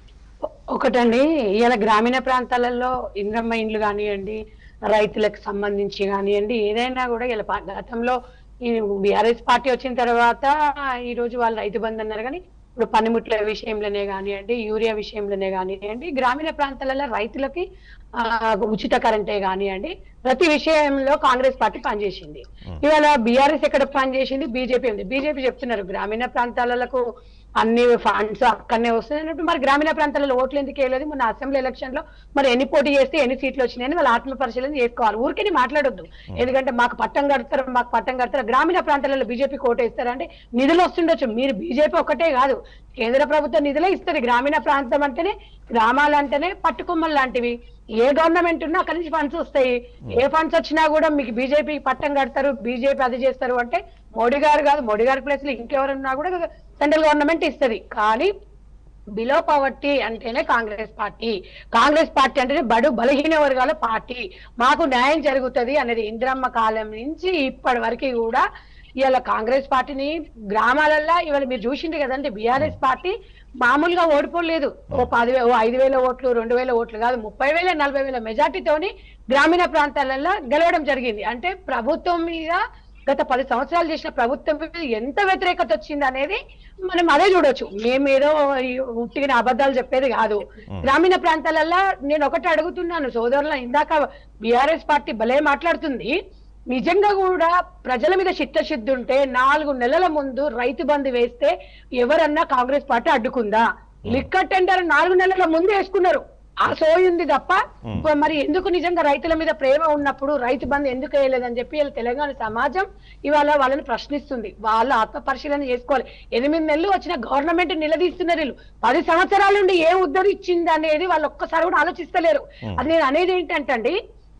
E: ఒకటండి ఇవాళ గ్రామీణ ప్రాంతాలలో ఇంద్రమ్మ ఇండ్లు కానివ్వండి రైతులకు సంబంధించి కానివ్వండి ఏదైనా కూడా ఇలా పా- గతంలో ఈ బీఆర్ఎస్ పార్టీ వచ్చిన తర్వాత ఈ రోజు వాళ్ళు రైతు బంధు అన్నారు కానీ ఇప్పుడు పనిముట్ల విషయంలోనే కానివ్వండి యూరియా విషయంలోనే కానివ్వండి గ్రామీణ ప్రాంతాలలో రైతులకి ఆ, ఉచిత కరెంటే కానివ్వండి ప్రతి విషయంలో కాంగ్రెస్ పార్టీ పనిచేసింది ఇవాళ బీఆర్ఎస్ ఎక్కడ పనిచేసింది బీజేపీ ఉంది బీజేపీ చెప్తున్నారు గ్రామీణ ప్రాంతాలకు అన్ని ఫండ్స్ అక్కడనే వస్తుంది అన్నట్టు మరి గ్రామీణ ప్రాంతాలలో ఓట్లు ఎందుకు వేయలేదు మొన్న అసెంబ్లీ ఎలక్షన్ లో మరి ఎన్ని పోటీ చేస్తే ఎన్ని సీట్లు వచ్చినాయని వాళ్ళు ఆత్మ పరిశీలన చేసుకోవాలి ఊరికే మాట్లాడొద్దు ఎందుకంటే మాకు పట్టం కడతారు మాకు పట్టం కడతారు గ్రామీణ ప్రాంతాలలో బీజేపీ కోట ఇస్తారంటే నిధులు వస్తుండొచ్చు మీరు బీజేపీ ఒకటే కాదు కేంద్ర ప్రభుత్వం నిధులే ఇస్తుంది గ్రామీణ ప్రాంతం అంటేనే గ్రామాలు అంటేనే పట్టుకొమ్మలు లాంటివి ఏ గవర్నమెంట్ ఉన్నా అక్కడి నుంచి ఫండ్స్ వస్తాయి ఏ ఫండ్స్ వచ్చినా కూడా మీకు బీజేపీ పట్టం కడతారు బీజేపీ అది చేస్తారు అంటే మోడీ గారు కాదు మోడీ గారి ప్లేస్ లో ఇంకెవరున్నా కూడా సెంట్రల్ గవర్నమెంట్ ఇస్తది కానీ బిలో పవర్టీ అంటేనే కాంగ్రెస్ పార్టీ కాంగ్రెస్ పార్టీ అంటేనే బడు బలహీన వర్గాల పార్టీ మాకు న్యాయం జరుగుతది అనేది ఇందిరమ్మ కాలం నుంచి ఇప్పటి వరకు కూడా ఇవాళ కాంగ్రెస్ పార్టీని గ్రామాలల్లో ఇవాళ మీరు చూసిండ్రు కదండి బీఆర్ఎస్ పార్టీ మామూలుగా ఓడిపోలేదు ఓ పది వే- ఓ ఐదు వేల ఓట్లు రెండు వేల ఓట్లు కాదు ముప్పై వేల నలభై వేల మెజార్టీతోని గ్రామీణ ప్రాంతాలలో గెలవడం జరిగింది అంటే ప్రభుత్వం మీద గత పది సంవత్సరాలు చేసిన ప్రభుత్వం మీద ఎంత వ్యతిరేకత వచ్చింది అనేది మనం అదే చూడొచ్చు మేమేదో ఈ ఉట్టిగిన అబద్ధాలు చెప్పేది కాదు గ్రామీణ ప్రాంతాలలో నేను ఒకటి అడుగుతున్నాను సోదరుల ఇందాక బీఆర్ఎస్ పార్టీ భలే మాట్లాడుతుంది నిజంగా కూడా ప్రజల మీద చిత్తశుద్ధి ఉంటే నాలుగు నెలల ముందు రైతు బంధు వేస్తే ఎవరన్నా కాంగ్రెస్ పార్టీ అడ్డుకుందా లిక్కర్ టెండర్ నాలుగు నెలల ముందు వేసుకున్నారు ఆ సోయి ఉంది తప్ప ఇప్పుడు మరి ఎందుకు నిజంగా రైతుల మీద ప్రేమ ఉన్నప్పుడు రైతు బంధు ఎందుకు వేయలేదని చెప్పి వీళ్ళ తెలంగాణ సమాజం ఇవాళ వాళ్ళని ప్రశ్నిస్తుంది వాళ్ళ ఆత్మ పరిశీలన చేసుకోవాలి ఎనిమిది నెలలు వచ్చిన గవర్నమెంట్ నిలదీస్తున్నారు వీళ్ళు పది సంవత్సరాల నుండి ఏ ఉద్ధరించింది అనేది వాళ్ళు ఒక్కసారి కూడా ఆలోచిస్తలేరు అది నేను అనేది ఏంటంటే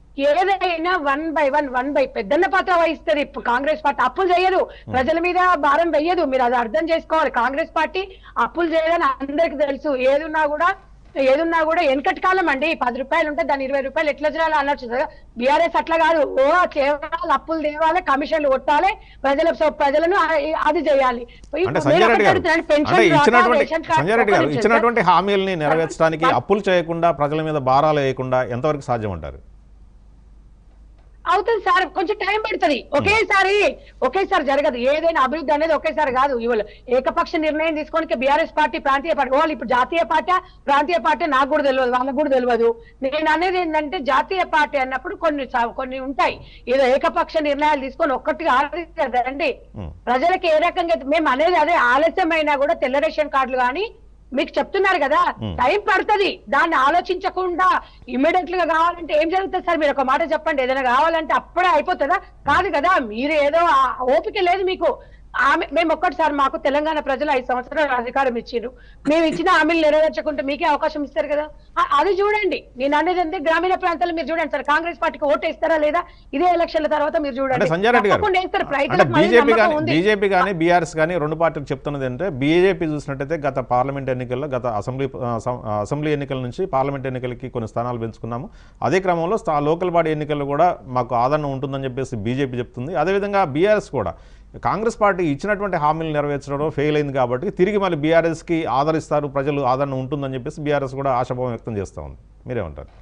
E: ఏదైనా one by one one by పెద్దన్న పాత్ర వహిస్తుంది ఇప్పుడు కాంగ్రెస్ పార్టీ అప్పులు చేయదు ప్రజల మీద భారం వెయ్యదు మీరు అది అర్థం చేసుకోవాలి కాంగ్రెస్ పార్టీ అప్పులు చేయదని అందరికి తెలుసు ఏదున్నా కూడా ఏదున్నా కూడా వెనకటి కాలం అండి పది రూపాయలు ఉంటే దాని ఇరవై రూపాయలు ఎట్లా చేయాలి అనొచ్చు బీఆర్ఎస్ అట్లా కాదు ఓ చేయాలి అప్పులు తేవాలి కమిషన్లు కొట్టాలి ప్రజల సో ప్రజలను ఆ- అది చేయాలి
A: అంటే
E: ఇప్పుడు
A: సంజయ్
E: మీరు
A: రెడ్డి
E: ఒకటి
A: గారు
E: అడుగుతున్నారు, పెన్షన్
A: అంటే
E: రాక,
A: ఇచ్చినటువంటి
E: రేషన్ కార్డు
A: సంజయ్ రెడ్డి గారు
E: ఒక్క నిమిషం
A: ఇచ్చినటువంటి హామీలని నెరవేర్చడానికి
E: సార్.
A: అప్పులు చేయకుండా ప్రజల మీద భారాలు వేయకుండా ఎంతవరకు సాధ్యం అంటారు
E: అవుతుంది సార్ కొంచెం టైం పడుతుంది ఒకేసారి ఒకేసారి జరగదు ఏదైనా అభివృద్ధి అనేది ఒకేసారి కాదు ఇవాళ ఏకపక్ష నిర్ణయం తీసుకోనికి బీఆర్ఎస్ పార్టీ ప్రాంతీయ పార్టీ వాళ్ళు ఇప్పుడు జాతీయ పార్టీ ప్రాంతీయ పార్టీ నాకు కూడా తెలియదు వాళ్ళకు కూడా తెలియదు నేను అనేది ఏంటంటే జాతీయ పార్టీ అన్నప్పుడు కొన్ని సా- కొన్ని ఉంటాయి ఏదో ఏకపక్ష నిర్ణయాలు తీసుకొని ఒక్కటిగా ఆలోచించదు కదండి
A: ఉమ్.
E: ప్రజలకు ఏ రకంగా అయితే- మేము అనేది అదే ఆలస్యమైనా కూడా తెల్ల రేషన్ కార్డులు కానీ మీకు చెప్తున్నారు కదా
A: Hmm.
E: టైం పడుతుంది దాన్ని ఆలోచించకుండా ఇమ్మీడియట్ గా కావాలంటే ఏం జరుగుతుంది సార్ మీరు ఒక మాట చెప్పండి ఏదైనా కావాలంటే అప్పుడే అయిపోతుందా కాదు కదా మీరు ఏదో ఆ ఓపిక లేదు మీకు ఆమె మేము ఒక్కటిసారి మాకు తెలంగాణ ప్రజలు ఐదు సంవత్సరాలు అధికారం ఇచ్చారు మేము ఇచ్చిన హామీలు నెరవేర్చకుంటే మీకే అవకాశం ఇస్తారు కదా ఆ- అది చూడండి నేను అనేది అంటే గ్రామీణ ప్రాంతాల్లో మీరు చూడండి సార్ కాంగ్రెస్ పార్టీకి ఓటు ఇస్తారా లేదా ఇదే ఎలక్షన్ల తర్వాత మీరు
A: అంటే
E: చూడండి
A: సంజయ్ రెడ్డి గారు
E: తప్పకుండా వేస్తారు
A: అంటే
E: రైతులకు మళ్ళీ
A: బీజేపీ
E: నమ్మకం
A: కానీ
E: ఉంది.
A: బీజేపీ కానీ బీఆర్ఎస్ కానీ రెండు పార్టీలు చెప్తున్నది అంటే బీజేపీ చూసినట్టయితే గత పార్లమెంట్ ఎన్నికల్లో గత అసెంబ్లీ ఆ, సం- ఆ, అసెంబ్లీ ఎన్నికల నుంచి పార్లమెంట్ ఎన్నికలకి కొన్ని స్థానాలు పెంచుకున్నాము అదే క్రమంలో స్థా- లోకల్ బాడీ ఎన్నికల్లో కూడా మాకు ఆదరణ ఉంటుందని చెప్పేసి బీజేపీ చెప్తుంది అదేవిధంగా బీఆర్ఎస్ కూడా కాంగ్రెస్ పార్టీ ఇచ్చినటువంటి హామీలు నెరవేర్చడంలో ఫెయిల్ అయింది కాబట్టి తిరిగి మళ్ళీ బీఆర్ఎస్కి ఆదరిస్తారు ప్రజలు ఆదరణ ఉంటుందని చెప్పేసి బీఆర్ఎస్ కూడా ఆశాభావం వ్యక్తం చేస్తూ ఉంది మీరేమంటారు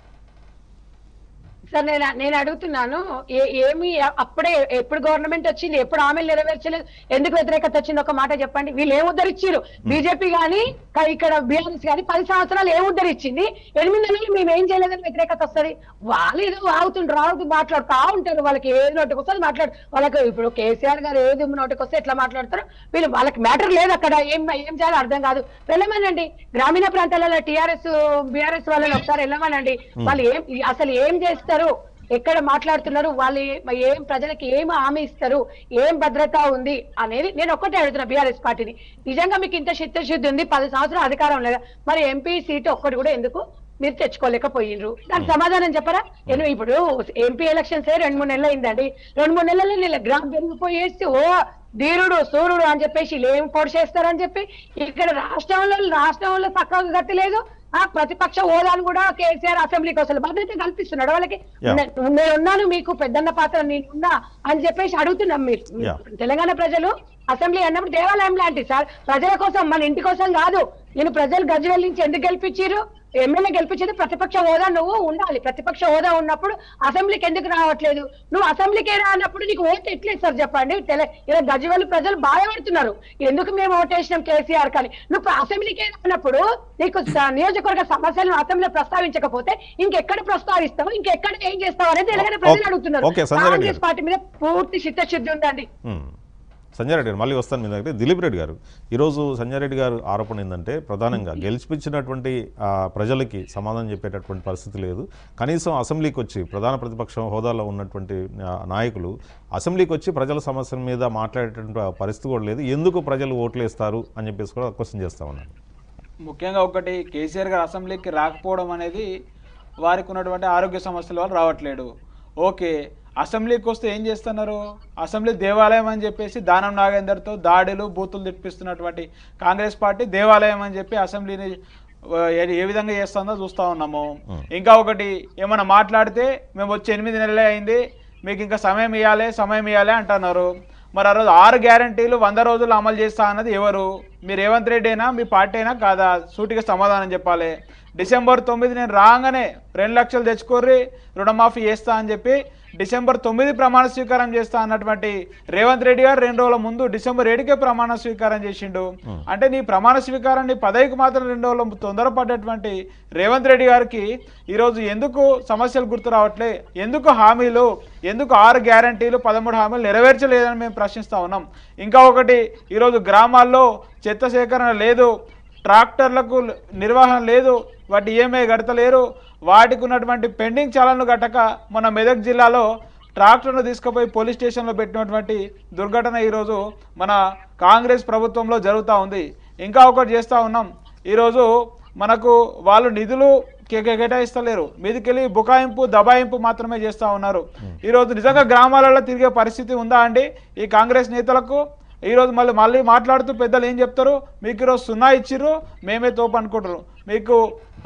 E: సార్ నేను నేను అడుగుతున్నాను ఏ- ఏమి అప్పుడే ఎప్పుడు గవర్నమెంట్ వచ్చింది ఎప్పుడు హామీలు నెరవేర్చలేదు ఎందుకు వ్యతిరేకత వచ్చింది ఒక మాట చెప్పండి వీళ్ళు ఏం ఉద్ధరించారు బీజేపీ కానీ ఇక్కడ బీఆర్ఎస్ కానీ పది సంవత్సరాలు ఏం ఉద్ధరించింది ఎనిమిది నెలలు మేము ఏం చేయలేదని వ్యతిరేకత వస్తుంది వాళ్ళు ఏదో వాగుతుంటారు రావుతూ మాట్లాడుతూ ఉంటారు వాళ్ళకి ఏది నోటికి వస్తుంది మాట్లాడు వాళ్ళకి ఇప్పుడు కేసీఆర్ గారు ఏది నోటికి వస్తే ఎట్లా మాట్లాడతారు వీళ్ళు వాళ్ళకి మ్యాటర్ లేదు అక్కడ ఏం ఏం చేయాలో అర్థం కాదు వెళ్ళమనండి గ్రామీణ ప్రాంతాలలో టీఆర్ఎస్ బీఆర్ఎస్ వాళ్ళని ఒకసారి వెళ్ళమనండి వాళ్ళు ఏం అసలు ఏం చేస్తారు ఎక్కడ మాట్లాడుతున్నారు వాళ్ళు ఏ- ఏం ప్రజలకు ఏం హామీ ఇస్తారు ఏం భద్రత ఉంది అనేది నేను ఒక్కటే అడుగుతున్నా బీఆర్ఎస్ పార్టీని నిజంగా మీకు ఇంత చిత్తశుద్ధి ఉంది పది సంవత్సరాలు అధికారం లేదా మరి ఎంపీ సీటు ఒక్కటి కూడా ఎందుకు మీరు తెచ్చుకోలేకపోయినరు దానికి సమాధానం చెప్పరా నేను ఇప్పుడు ఎంపీ ఎలక్షన్స్ రెండు మూడు నెలలు అయిందండి రెండు మూడు నెలల్లో నేను గ్రామ్ పెరిగిపోయేసి ఓ ధీరుడు సూర్యుడు అని చెప్పేసి వీళ్ళు ఏం పొడి చేస్తారని చెప్పి ఇక్కడ రాష్ట్రంలో రాష్ట్రంలో చక్కగా గట్టలేదు ఆ ప్రతిపక్ష హోదాను కూడా కేసీఆర్ అసెంబ్లీకి అసలు భద్రత కల్పిస్తున్నాడు వాళ్ళకి
A: Yeah.
E: నే- నేనున్నాను మీకు పెద్దన్న పాత్ర నేనున్నా అని చెప్పేసి అడుగుతున్నాం మీరు
A: Yeah.
E: తెలంగాణ ప్రజలు అసెంబ్లీ అన్నప్పుడు దేవాలయం లాంటి సార్ ప్రజల కోసం మన ఇంటి కోసం కాదు నేను ప్రజలు గజ్వేల్ నుంచి ఎందుకు గెలిపించారు ఎమ్మెల్యే గెలిపించేది ప్రతిపక్ష హోదా నువ్వు ఉండాలి ప్రతిపక్ష హోదా ఉన్నప్పుడు అసెంబ్లీకి ఎందుకు రావట్లేదు నువ్వు అసెంబ్లీకి రానప్పుడు నీకు ఓటు ఎట్లేదు సార్ చెప్పండి తెల ఇలా గజ్వేల్ ప్రజలు బాధపడుతున్నారు ఎందుకు మేము ఓటేసినాం కేసీఆర్ కానీ నువ్వు అసెంబ్లీకి రానప్పుడు నీకు స- నియోజకవర్గ సమస్యలను అసెంబ్లీలో ప్రస్తావించకపోతే ఇంకెక్కడ ప్రస్తావిస్తావు ఇంకెక్కడ ఏం చేస్తావు అనేది తెలంగాణ ప్రజలు
A: ఓకే,
E: అడుగుతున్నారు
A: ఓకే, సంజయ్ రెడ్డి
E: కాంగ్రెస్
A: గారు.
E: పార్టీ మీద పూర్తి చిత్తశుద్ధి ఉందండి
A: మ్మ్. సంజయ్ రెడ్డి గారు మళ్ళీ వస్తాను మీ దగ్గర దిలీప్ రెడ్డి గారు ఈరోజు సంజయ్ రెడ్డి గారు ఆరోపణ ఏంటంటే ప్రధానంగా గెలిచిపించినటువంటి ఆ, ప్రజలకి సమాధానం చెప్పేటటువంటి పరిస్థితి లేదు కనీసం అసెంబ్లీకి వచ్చి ప్రధాన ప్రతిపక్షం హోదాలో ఉన్నటువంటి ఆ, నాయకులు అసెంబ్లీకి వచ్చి ప్రజల సమస్యల మీద మాట్లాడేటువంటి పరిస్థితి కూడా లేదు ఎందుకు ప్రజలు ఓట్లు వేస్తారు అని చెప్పేసి కూడా క్వశ్చన్ చేస్తా ఉన్నారు
B: ముఖ్యంగా ఒకటి కేసీఆర్ గారు అసెంబ్లీకి రాకపోవడం అనేది వారికి ఉన్నటువంటి ఆరోగ్య సమస్యల వల్ల రావట్లేడు ఓకే అసెంబ్లీకి వస్తే ఏం చేస్తున్నారు అసెంబ్లీ దేవాలయం అని చెప్పేసి దానం నాగేందర్తో దాడులు బూతులు తిప్పిస్తున్నటువంటి కాంగ్రెస్ పార్టీ దేవాలయం అని చెప్పి అసెంబ్లీని ఆ, ఏ- ఏ విధంగా చేస్తుందో చూస్తూ ఉన్నాము ఇంకా ఒకటి ఏమన్నా మాట్లాడితే మేము వచ్చి ఎనిమిది నెలలే అయింది మీకు ఇంకా సమయం ఇవ్వాలి సమయం ఇవ్వాలి అంటున్నారు మరి ఆ రోజు ఆరు గ్యారంటీలు వంద రోజులు అమలు చేస్తా అన్నది ఎవరు మీరు రేవంత్ రెడ్డి అయినా మీ పార్టీ అయినా కాదా సూటిగా సమాధానం చెప్పాలి డిసెంబర్ తొమ్మిది నేను రాగానే రెండు లక్షలు తెచ్చుకోర్రి రుణమాఫీ చేస్తా అని చెప్పి డిసెంబర్ తొమ్మిది ప్రమాణ స్వీకారం చేస్తా అన్నటువంటి రేవంత్ రెడ్డి గారు రెండు రోజుల ముందు డిసెంబర్ ఏడుకే ప్రమాణ స్వీకారం చేసిండు అంటే నీ ప్రమాణ స్వీకారాన్ని పదవికి మాత్రం రెండు రోజులు తొందరపడ్డటువంటి రేవంత్ రెడ్డి గారికి ఈరోజు ఎందుకు సమస్యలు గుర్తు రావట్లే ఎందుకు హామీలు ఎందుకు ఆరు గ్యారంటీలు పదమూడు హామీలు నెరవేర్చలేదని మేము ప్రశ్నిస్తా ఉన్నాం ఇంకా ఒకటి ఈరోజు గ్రామాల్లో చెత్త సేకరణ లేదు ట్రాక్టర్లకు నిర్వహణ లేదు వాటి ఈఎంఐ కడతలేరు వాటికి ఉన్నటువంటి పెండింగ్ చలాన్లు కట్టక మన మెదక్ జిల్లాలో ట్రాక్టర్ను తీసుకుపోయి పోలీస్ స్టేషన్లో పెట్టినటువంటి దుర్ఘటన ఈరోజు మన కాంగ్రెస్ ప్రభుత్వంలో జరుగుతూ ఉంది ఇంకా ఒకటి చేస్తూ ఉన్నాం ఈరోజు మనకు వాళ్ళు నిధులు కే- కే- కేటాయిస్తలేరు మీదికెళ్ళి బుకాయింపు దబాయింపు మాత్రమే చేస్తూ ఉన్నారు ఈరోజు నిజంగా గ్రామాలలో తిరిగే పరిస్థితి ఉందా అండి ఈ కాంగ్రెస్ నేతలకు ఈరోజు మళ్ళీ మళ్ళీ మాట్లాడుతూ పెద్దలు ఏం చెప్తారు మీకు ఈరోజు సున్నా ఇచ్చిర్రు మేమే తోపు అనుకుంటారు మీకు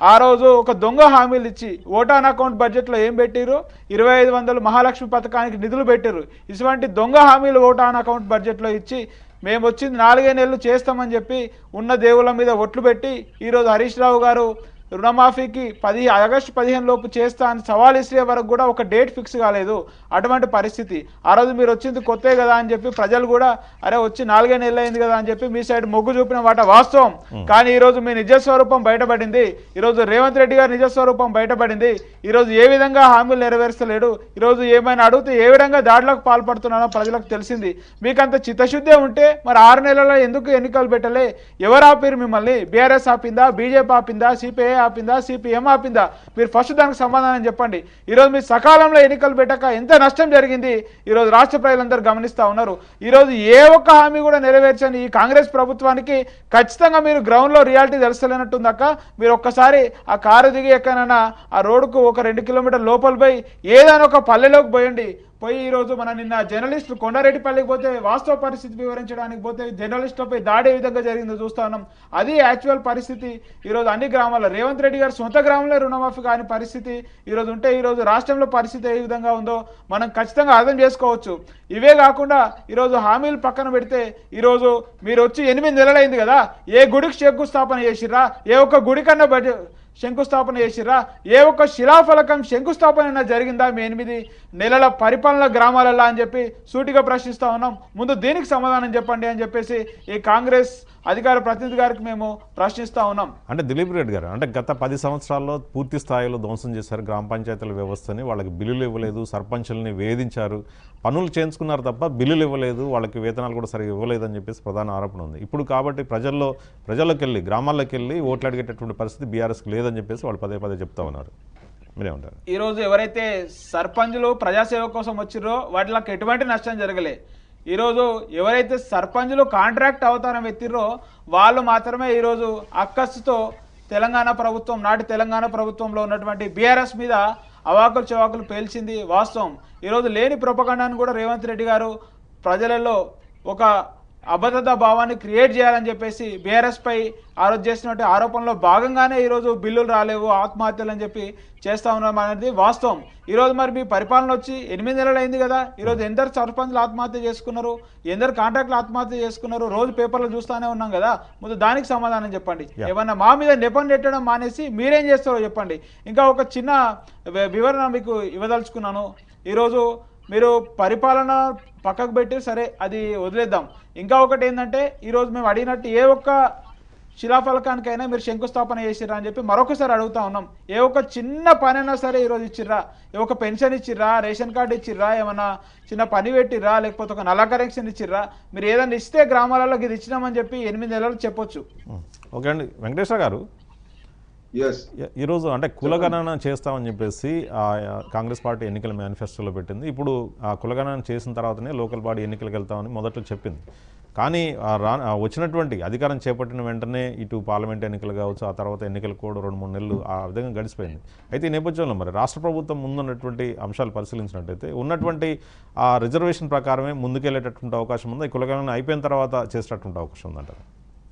B: ఆ రోజు ఒక దొంగ హామీలు ఇచ్చి ఓటాన్ అకౌంట్ బడ్జెట్లో ఏం పెట్టిరు ఇరవై ఐదు వందలు మహాలక్ష్మి పథకానికి నిధులు పెట్టిరు ఇటువంటి దొంగ హామీలు ఓటాన్ అకౌంట్ బడ్జెట్లో ఇచ్చి మేము వచ్చింది నాలుగే నెలలు చేస్తామని చెప్పి ఉన్న దేవుళ్ళ మీద ఒట్లు పెట్టి ఈరోజు హరీష్ రావు గారు రుణమాఫీకి పది ఆగస్టు పదిహేను లోపు చేస్తా అని సవాల్ ఇసే వరకు కూడా ఒక డేట్ ఫిక్స్ కాలేదు అటువంటి పరిస్థితి ఆ రోజు మీరు వచ్చింది కొత్తే కదా అని చెప్పి ప్రజలు కూడా అరే వచ్చి నాలుగే నెలలు అయింది కదా అని చెప్పి మీ సైడ్ మొగ్గు చూపిన వాట వాస్తవం కానీ ఈ రోజు మీ నిజ స్వరూపం బయటపడింది ఈరోజు రేవంత్ రెడ్డి గారి నిజ స్వరూపం బయటపడింది ఈరోజు ఏ విధంగా హామీలు నెరవేర్చలేడు ఈరోజు ఏమైనా అడిగితే ఏ విధంగా దాడులకు పాల్పడుతున్నారో ప్రజలకు తెలిసింది మీకు అంత చిత్తశుద్ధి ఉంటే మరి ఆరు నెలల్లో ఎందుకు ఎన్నికలు పెట్టలే ఎవరు ఆపిరు మిమ్మల్ని బీఆర్ఎస్ ఆపిందా బీజేపీ ఆపిందా సిపిఐ ఆపిందా సిపిఎం ఆపిందా మీరు ఫస్ట్ దానికి సమాధానం చెప్పండి ఈరోజు మీరు సకాలంలో ఎన్నికలు పెట్టక ఎంత నష్టం జరిగింది ఈరోజు రాష్ట్ర ప్రజలందరూ గమనిస్తూ ఉన్నారు ఈరోజు ఏ ఒక్క హామీ కూడా నెరవేర్చని ఈ కాంగ్రెస్ ప్రభుత్వానికి ఖచ్చితంగా మీరు గ్రౌండ్లో రియాలిటీ తెలుస్తలేనట్టుందక్క మీరు ఒక్కసారి ఆ కారు దిగి ఎక్కనైనా ఆ రోడ్డుకు ఒక రెండు కిలోమీటర్ లోపల పోయి ఏదైనా ఒక పల్లెలోకి పోయండి పోయి ఈరోజు మన నిన్న జర్నలిస్టులు కొండారెడ్డిపల్లికి పోతే వాస్తవ పరిస్థితి వివరించడానికి పోతే జర్నలిస్టులపై దాడి ఏ విధంగా జరిగిందో చూస్తా ఉన్నాం అది యాక్చువల్ పరిస్థితి ఈరోజు అన్ని గ్రామాల్లో రేవంత్ రెడ్డి గారు సొంత గ్రామంలో రుణమాఫీ కాని పరిస్థితి ఈరోజు ఉంటే ఈరోజు రాష్ట్రంలో పరిస్థితి ఏ విధంగా ఉందో మనం ఖచ్చితంగా అర్థం చేసుకోవచ్చు ఇవే కాకుండా ఈరోజు హామీలు పక్కన పెడితే ఈరోజు మీరు వచ్చి ఎనిమిది నెలలైంది కదా ఏ గుడికి శంకుస్థాపన చేసిర్రా ఏ ఒక్క గుడి కన్నా బడ్జెట్ శంకుస్థాపన చేసిర్రా ఏ ఒక్క శిలాఫలకం శంకుస్థాపన అయినా జరిగిందా మీ ఎనిమిది నెలల పరిపాలన గ్రామాలలో అని చెప్పి సూటిగా ప్రశ్నిస్తా ఉన్నాం ముందు దీనికి సమాధానం చెప్పండి అని చెప్పేసి ఈ కాంగ్రెస్ అధికార ప్రతినిధి గారికి మేము ప్రశ్నిస్తా ఉన్నాం
A: అంటే దిలీప్ రెడ్డి గారు అంటే గత పది సంవత్సరాల్లో పూర్తి స్థాయిలో ధ్వంసం చేశారు గ్రామ పంచాయతీల వ్యవస్థని వాళ్ళకి బిల్లులు ఇవ్వలేదు సర్పంచుల్ని వేధించారు పనులు చేయించుకున్నారు తప్ప బిల్లులు ఇవ్వలేదు వాళ్ళకి వేతనాలు కూడా సరిగా ఇవ్వలేదు అని చెప్పేసి ప్రధాన ఆరోపణ ఉంది ఇప్పుడు కాబట్టి ప్రజల్లో ప్రజల్లోకి వెళ్ళి గ్రామాల్లోకి వెళ్ళి ఓట్లు అడిగేటటువంటి పరిస్థితి బీఆర్ఎస్కి లేదని చెప్పేసి వాళ్ళు పదే పదే చెప్తా ఉన్నారు మీరేమంటారు
B: ఈరోజు ఎవరైతే సర్పంచులు ప్రజాసేవ కోసం వచ్చిర్రో వాటికి ఎటువంటి నష్టం జరగలే ఈరోజు ఎవరైతే సర్పంచులు కాంట్రాక్ట్ అవతారం ఎత్తిర్రో వాళ్ళు మాత్రమే ఈరోజు అక్కస్సుతో తెలంగాణ ప్రభుత్వం నాటి తెలంగాణ ప్రభుత్వంలో ఉన్నటువంటి బీఆర్ఎస్ మీద అవాకులు చవాకులు పేల్చింది వాస్తవం ఈరోజు లేని ప్రొపగండాన్ని కూడా రేవంత్ రెడ్డి గారు ప్రజలలో ఒక అబద్ధత భావాన్ని క్రియేట్ చేయాలని చెప్పేసి బీఆర్ఎస్ పై ఆరోజు చేసినట్టు ఆరోపణలో భాగంగానే ఈరోజు బిల్లులు రాలేవు ఆత్మహత్యలు అని చెప్పి చేస్తా ఉన్నాం అనేది వాస్తవం ఈరోజు మరి మీ పరిపాలన వచ్చి ఎనిమిది నెలలు అయింది కదా ఈరోజు ఎందరు సర్పంచ్లు ఆత్మహత్య చేసుకున్నారు ఎందరు కాంట్రాక్టులు ఆత్మహత్య చేసుకున్నారు రోజు పేపర్లు చూస్తానే ఉన్నాం కదా ముందు దానికి సమాధానం చెప్పండి
A: Yeah.
B: ఏమన్నా మా మీద నెపం నెట్టడం మానేసి మీరేం చేస్తారో చెప్పండి ఇంకా ఒక చిన్న వి- వివరణ మీకు ఇవ్వదలుచుకున్నాను ఈరోజు మీరు పరిపాలన పక్కకు పెట్టి సరే అది వదిలేద్దాం ఇంకా ఒకటి ఏంటంటే ఈరోజు మేము అడిగినట్టు ఏ ఒక్క శిలాఫలకానికైనా మీరు శంకుస్థాపన చేసిర్రా అని చెప్పి మరొకసారి అడుగుతా ఉన్నాం ఏ ఒక్క చిన్న పని అయినా సరే ఈరోజు ఇచ్చిర్రా ఏ ఒక్క పెన్షన్ ఇచ్చిర్రా రేషన్ కార్డు ఇచ్చిర్రా ఏమన్నా చిన్న పని పెట్టిర్రా లేకపోతే ఒక నల్ల కనెక్షన్ ఇచ్చిర్రా మీరు ఏదైనా ఇస్తే గ్రామాలలో ఇది ఇచ్చినామని చెప్పి ఎనిమిది నెలలు చెప్పొచ్చు
A: ఓకే అండి వెంకటేశ్వర గారు
D: ఎస్
A: ఈ- ఈరోజు అంటే కులగణన చేస్తామని చెప్పేసి ఆ, కాంగ్రెస్ పార్టీ ఎన్నికల మేనిఫెస్టోలో పెట్టింది ఇప్పుడు ఆ కులగణన చేసిన తర్వాతనే లోకల్ బాడీ ఎన్నికలకు వెళ్తామని మొదట్లో చెప్పింది కానీ ఆ రా ఆ వచ్చినటువంటి అధికారం చేపట్టిన వెంటనే ఇటు పార్లమెంట్ ఎన్నికలు కావచ్చు ఆ తర్వాత ఎన్నికలు కూడా రెండు మూడు నెలలు ఆ విధంగా గడిచిపోయింది అయితే ఈ నేపథ్యంలో మరి రాష్ట్ర ప్రభుత్వం ముందున్నటువంటి అంశాలు పరిశీలించినట్టయితే ఉన్నటువంటి ఆ రిజర్వేషన్ ప్రకారమే ముందుకెళ్ళేటటువంటి అవకాశం ఉంది ఈ కులగణన అయిపోయిన తర్వాత చేసేటటువంటి అవకాశం ఉందంటారు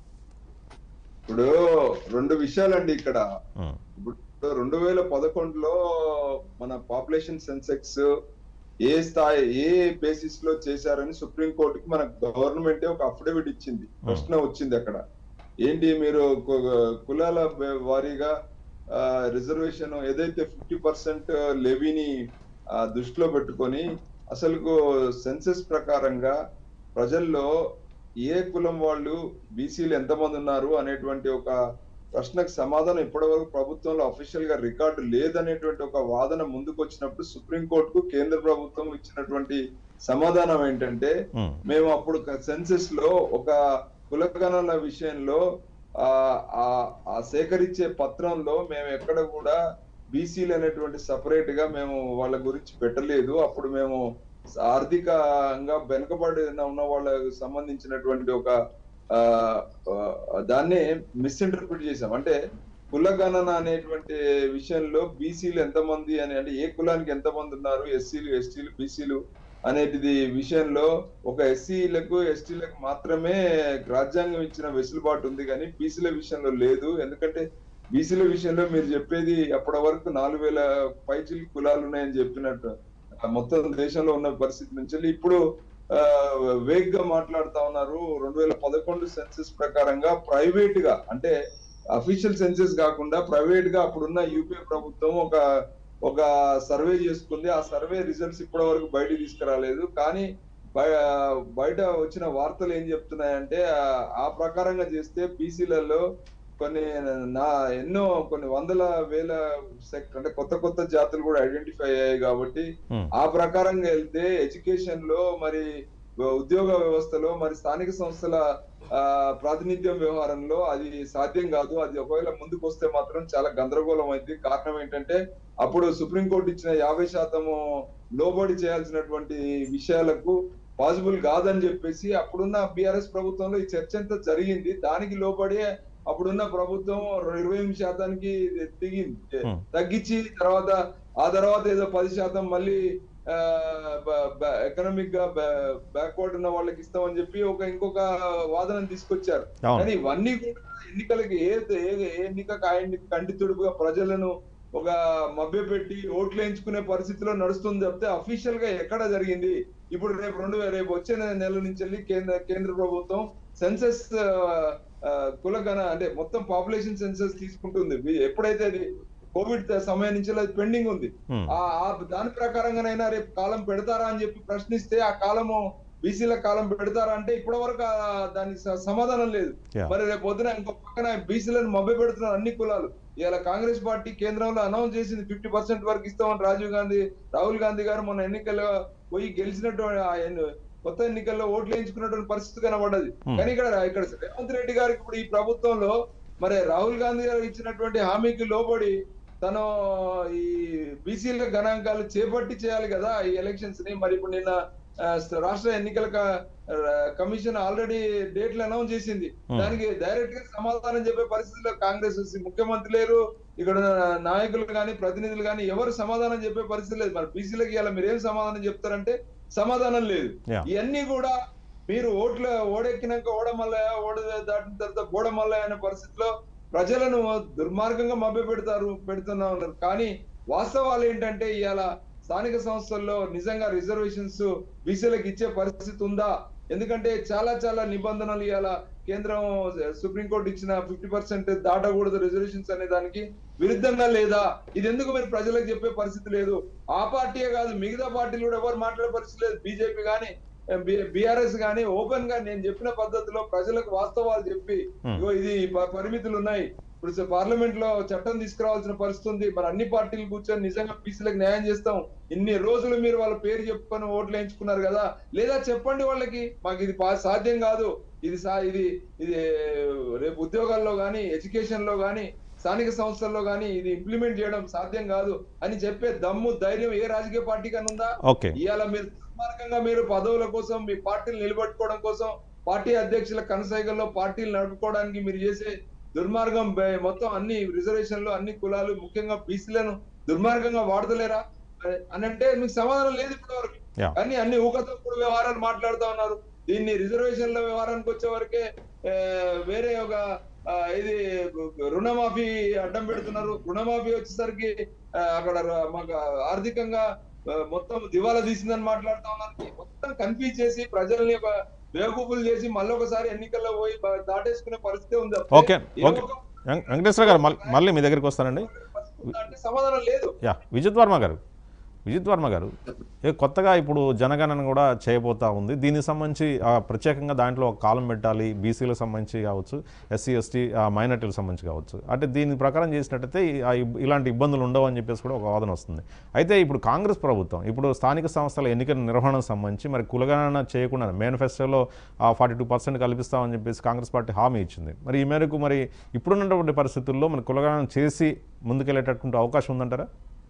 D: ఇప్పుడు రెండు విషయాలండి ఇక్కడ
A: ఉం.
D: ఇప్పుడు రెండు వేల పదకొండులో మన పాపులేషన్ సెన్సెక్స్ ఏ స్థాయి ఏ బేసిస్ లో చేశారని సుప్రీం కోర్టుకి మన గవర్నమెంట్ ఒక అఫిడవిట్ ఇచ్చింది ప్రశ్న వచ్చింది అక్కడ ఏంటి మీరు కు- కులాల బ- వారీగా రిజర్వేషన్ ఏదైతే ఫిఫ్టీ పర్సెంట్ లెవీని ఆ, దృష్టిలో పెట్టుకొని అసలు సెన్సెస్ ప్రకారంగా ప్రజల్లో ఏ కులం వాళ్ళు బీసీలు ఎంతమంది ఉన్నారు అనేటువంటి ఒక ప్రశ్నకు సమాధానం ఇప్పటివరకు ప్రభుత్వంలో అఫీషియల్ గా రికార్డు లేదనేటువంటి ఒక వాదన ముందుకు వచ్చినప్పుడు సుప్రీంకోర్టుకు కేంద్ర ప్రభుత్వం ఇచ్చినటువంటి సమాధానం ఏంటంటే
A: ఉం.
D: మేము అప్పుడు సెన్సెస్ లో ఒక కులగణన విషయంలో ఆ ఆ- ఆ సేకరించే పత్రంలో మేము ఎక్కడ కూడా బీసీలు అనేటువంటి సపరేట్ గా మేము వాళ్ళ గురించి పెట్టలేదు అప్పుడు మేము ఆర్థికంగా వెనుకబడి ఉన్న వాళ్ళకు సంబంధించినటువంటి ఒక ఆ ఆ, దాన్ని మిస్ఇంటర్ప్రిట్ చేసాం అంటే కులగణన అనేటువంటి విషయంలో బీసీలు ఎంతమంది అని అంటే ఏ కులానికి ఎంతమంది ఉన్నారు ఎస్సీలు ఎస్టీలు బీసీలు అనేటిది విషయంలో ఒక ఎస్సీలకు ఎస్టీలకు మాత్రమే రాజ్యాంగం ఇచ్చిన వెసులుబాటు ఉంది కానీ బీసీల విషయంలో లేదు ఎందుకంటే బీసీల విషయంలో మీరు చెప్పేది అప్పటి వరకు నాలుగు వేల పైచిల్ కులాలు ఉన్నాయని చెప్పినట్టు ఆ మొత్తం దేశంలో ఉన్న పరిస్థితి నుంచి వెళ్ళి ఇప్పుడు వేగ్ గా మాట్లాడుతా ఉన్నారు రెండు వేల పదకొండు సెన్సెస్ ప్రకారంగా ప్రైవేట్ గా అంటే అఫీషియల్ సెన్సెస్ కాకుండా ప్రైవేట్ గా అప్పుడున్న యూపీఏ ప్రభుత్వం ఒక ఒక సర్వే చేసుకుంది ఆ సర్వే రిజల్ట్స్ ఇప్పటి వరకు బయట తీసుకురాలేదు కానీ బయ- బయట వచ్చిన వార్తలు ఏం చెప్తున్నాయంటే ఆ- ఆ ప్రకారంగా చేస్తే బీసీలలో కొన్ని నా ఎన్నో కొన్ని వందల వేల సెక్ట్ అంటే కొత్త కొత్త జాతులు కూడా ఐడెంటిఫై అయ్యాయి కాబట్టి
A: Hmm.
D: ఆ ప్రకారంగా వెళ్తే ఎడ్యుకేషన్ లో మరి ఉద్యోగ వ్యవస్థలో మరి స్థానిక సంస్థల ఆ, ప్రాతినిధ్యం వ్యవహారంలో అది సాధ్యం కాదు అది ఒకవేళ ముందుకు వస్తే మాత్రం చాలా గందరగోళం అయింది కారణం ఏంటంటే అప్పుడు సుప్రీంకోర్టు ఇచ్చిన యాభై శాతము లోబడి చేయాల్సినటువంటి విషయాలకు పాసిబుల్ కాదని చెప్పేసి అప్పుడున్న బీఆర్ఎస్ ప్రభుత్వంలో ఈ చర్చ అంతా జరిగింది దానికి లోబడి అప్పుడున్న ప్రభుత్వం ఇరవై ఎనిమిది శాతానికి దిగింది
A: Hmm.
D: తగ్గించి తర్వాత ఆ తర్వాత ఏదో పది శాతం మళ్ళీ ఎకనామిక్ గా బ్యాక్వర్డ్ ఉన్న వాళ్ళకి ఇస్తామని చెప్పి ఒక ఇంకొక వాదన తీసుకొచ్చారు
A: అవును
D: కానీ ఇవన్నీ కూడా ఎన్నికలకి ఏ ఏ ఏ ఎన్నిక కంటి తుడుపుగా ప్రజలను ఒక మభ్యపెట్టి ఓట్లు వేయించుకునే పరిస్థితిలో నడుస్తుంది చెప్తే అఫీషియల్ గా ఎక్కడ జరిగింది ఇప్పుడు రేపు రెండు వే- రేపు వచ్చే నె- నెల నుంచి వెళ్ళి కేంద్ర కేంద్ర ప్రభుత్వం సెన్సెస్ కులగణ అంటే మొత్తం పాపులేషన్ సెన్సెస్ తీసుకుంటుంది వి- ఎప్పుడైతే అది కోవిడ్ సమయం నుంచి అది పెండింగ్ ఉంది
A: Hmm.
D: ఆ ఆ దాని ప్రకారంగానైనా రేపు కాలం పెడతారా అని చెప్పి ప్రశ్నిస్తే ఆ కాలము బీసీల కాలం పెడతారా అంటే ఇప్పటి వరకు దానికి స- సమాధానం లేదు
A: Yeah.
D: మరి రేపు పొద్దున ఇంకో పక్కన బీసీలను మభ్య పెడుతున్నారు అన్ని కులాలు ఇలా కాంగ్రెస్ పార్టీ కేంద్రంలో అనౌన్స్ చేసింది ఫిఫ్టీ పర్సెంట్ వరకు ఇస్తామని రాజీవ్ గాంధీ రాహుల్ గాంధీ గారు మొన్న ఎన్నికల్లో పోయి గెలిచినట్టు ఆ ఎన్ని- కొత్త ఎన్నికల్లో ఓట్లు వేయించుకున్నటువంటి పరిస్థితి కనబడ్డది
A: Hmm.
D: కానీ ఇక్కడ ఇక్కడ రేవంత్ రెడ్డి గారికి ఇప్పుడు ఈ ప్రభుత్వంలో మరి రాహుల్ గాంధీ గారు ఇచ్చినటువంటి హామీకి లోబడి తను ఈ బీసీల గణాంకాలు చేపట్టి చేయాలి కదా ఈ ఎలక్షన్స్ ని మరి ఇప్పుడు నిన్న ఆ, రాష్ట్ర ఎన్నికల క- ఆ, కమిషన్ ఆల్రెడీ డేట్లు అనౌన్స్ చేసింది
A: Hmm.
D: దానికి డైరెక్ట్ గా సమాధానం చెప్పే పరిస్థితిలో కాంగ్రెస్ ముఖ్యమంత్రి లేరు ఇక్కడ ఉన్న నాయకులు కానీ ప్రతినిధులు కానీ ఎవరు సమాధానం చెప్పే పరిస్థితి లేదు మరి బీసీలకి ఇలా మీరు ఏం సమాధానం చెప్తారంటే సమాధానం లేదు
A: Yeah.
D: ఇవన్నీ కూడా మీరు ఓట్ల ఓడెక్కినాక ఓడమల్లయ ఓడ దాటిన తర్వాత గోడమల్లయ అనే పరిస్థితిలో ప్రజలను దుర్మార్గంగా మభ్య పెడతారు పెడుతున్నా ఉన్నారు కానీ వాస్తవాలు ఏంటంటే ఇవాళ స్థానిక సంస్థల్లో నిజంగా రిజర్వేషన్స్ బీసీలకు ఇచ్చే పరిస్థితి ఉందా ఎందుకంటే చాలా చాలా నిబంధనలు ఇవాళ కేంద్రం సుప్రీంకోర్టు ఇచ్చిన ఫిఫ్టీ పర్సెంట్ దాటకూడదు రిజర్వేషన్స్ అనే దానికి విరుద్ధంగా లేదా ఇది ఎందుకు మీరు ప్రజలకు చెప్పే పరిస్థితి లేదు ఆ పార్టీయే కాదు మిగతా పార్టీలు కూడా ఎవరు మాట్లాడే పరిస్థితి లేదు బీజేపీ కానీ బీఆర్ఎస్ కానీ ఓపెన్ గా నేను చెప్పిన పద్ధతిలో ప్రజలకు వాస్తవాలు చెప్పి
A: Hmm.
D: ఇగో ఇది ప- పరిమితులు ఉన్నాయి ఇప్పుడు పార్లమెంట్ లో చట్టం తీసుకురావాల్సిన పరిస్థితి ఉంది మరి అన్ని పార్టీలు కూర్చొని నిజంగా బీసీలకు న్యాయం చేస్తాం ఇన్ని రోజులు మీరు వాళ్ళ పేరు చెప్పుకొని ఓట్లు వేయించుకున్నారు కదా లేదా చెప్పండి వాళ్ళకి మాకు ఇది పా- సాధ్యం కాదు ఇది సా- ఇది ఇది రేపు ఉద్యోగాల్లో గానీ ఎడ్యుకేషన్ లో గానీ స్థానిక సంస్థల్లో గానీ ఇది ఇంప్లిమెంట్ చేయడం సాధ్యం కాదు అని చెప్పే దమ్ము ధైర్యం ఏ రాజకీయ పార్టీ కన్నా ఉందా
A: ఓకే
D: ఇవాళ మీరు దుర్మార్గంగా మీరు పదవుల కోసం మీ పార్టీలు నిలబెట్టుకోవడం కోసం పార్టీ అధ్యక్షుల కనసైగల్లో పార్టీలు నడుపుకోవడానికి మీరు చేసే దుర్మార్గం బె- మొత్తం అన్ని రిజర్వేషన్లు అన్ని కులాలు ముఖ్యంగా బీసీలను దుర్మార్గంగా వాడతలేరా అని అంటే మీకు సమాధానం లేదు ఇప్పటి వరకు
A: Yeah.
D: కానీ అన్ని ఊకతప్పుడు వ్యవహారాలు మాట్లాడుతా ఉన్నారు దీన్ని రిజర్వేషన్ల వ్యవహారానికి వచ్చే వరకే ఆ, వేరే ఒక ఆ, ఇది రుణమాఫీ అడ్డం పెడుతున్నారు రుణమాఫీ వచ్చేసరికి ఆ, అక్కడ ర- మాకు ఆర్థికంగా ఆ, మొత్తం దివాలా తీసిందని మాట్లాడుతా ఉన్నారు మొత్తం కన్ఫ్యూజ్ చేసి ప్రజల్ని ఒక బేవకూపులు చేసి మళ్ళీ ఒకసారి ఎన్నికల్లో పోయి బ- దాటేసుకునే పరిస్థితి ఉంది తప్పితే
A: ఓకే
D: ఏ
A: ఓకే
D: ఒక్క
A: వెం- వెంకటేశ్వర గారు మళ్ళీ మళ్ళీ మీ దగ్గరికి వస్తానండి
D: పరిస్థితి ఉందా అంటే సమాధానం లేదు
A: యా విజిత్ వర్మ గారు విజిత్ వర్మ గారు ఏ కొత్తగా ఇప్పుడు జనగణన కూడా చేయబోతా ఉంది దీనికి సంబంధించి ఆ, ప్రత్యేకంగా దాంట్లో ఒక కాలం పెట్టాలి బీసీలకు సంబంధించి కావచ్చు ఎస్సీ ఎస్టీ మైనార్టీలకు సంబంధించి కావచ్చు అంటే దీని ప్రకారం చేసినట్టయితే ఈ- ఆ ఇబ్- ఇలాంటి ఇబ్బందులు ఉండవు అని చెప్పేసి కూడా ఒక వాదన వస్తుంది అయితే ఇప్పుడు కాంగ్రెస్ ప్రభుత్వం ఇప్పుడు స్థానిక సంస్థల ఎన్నికల నిర్వహణకు సంబంధించి మరి కులగణన చేయకుండా మేనిఫెస్టోలో ఫార్టీ టూ పర్సెంట్ కల్పిస్తామని చెప్పేసి కాంగ్రెస్ పార్టీ హామీ ఇచ్చింది మరి ఈ మేరకు మరి ఇప్పుడున్నటువంటి పరిస్థితుల్లో మరి కులగణన చేసి ముందుకెళ్ళేటటువంటి అవకాశం ఉందంటారా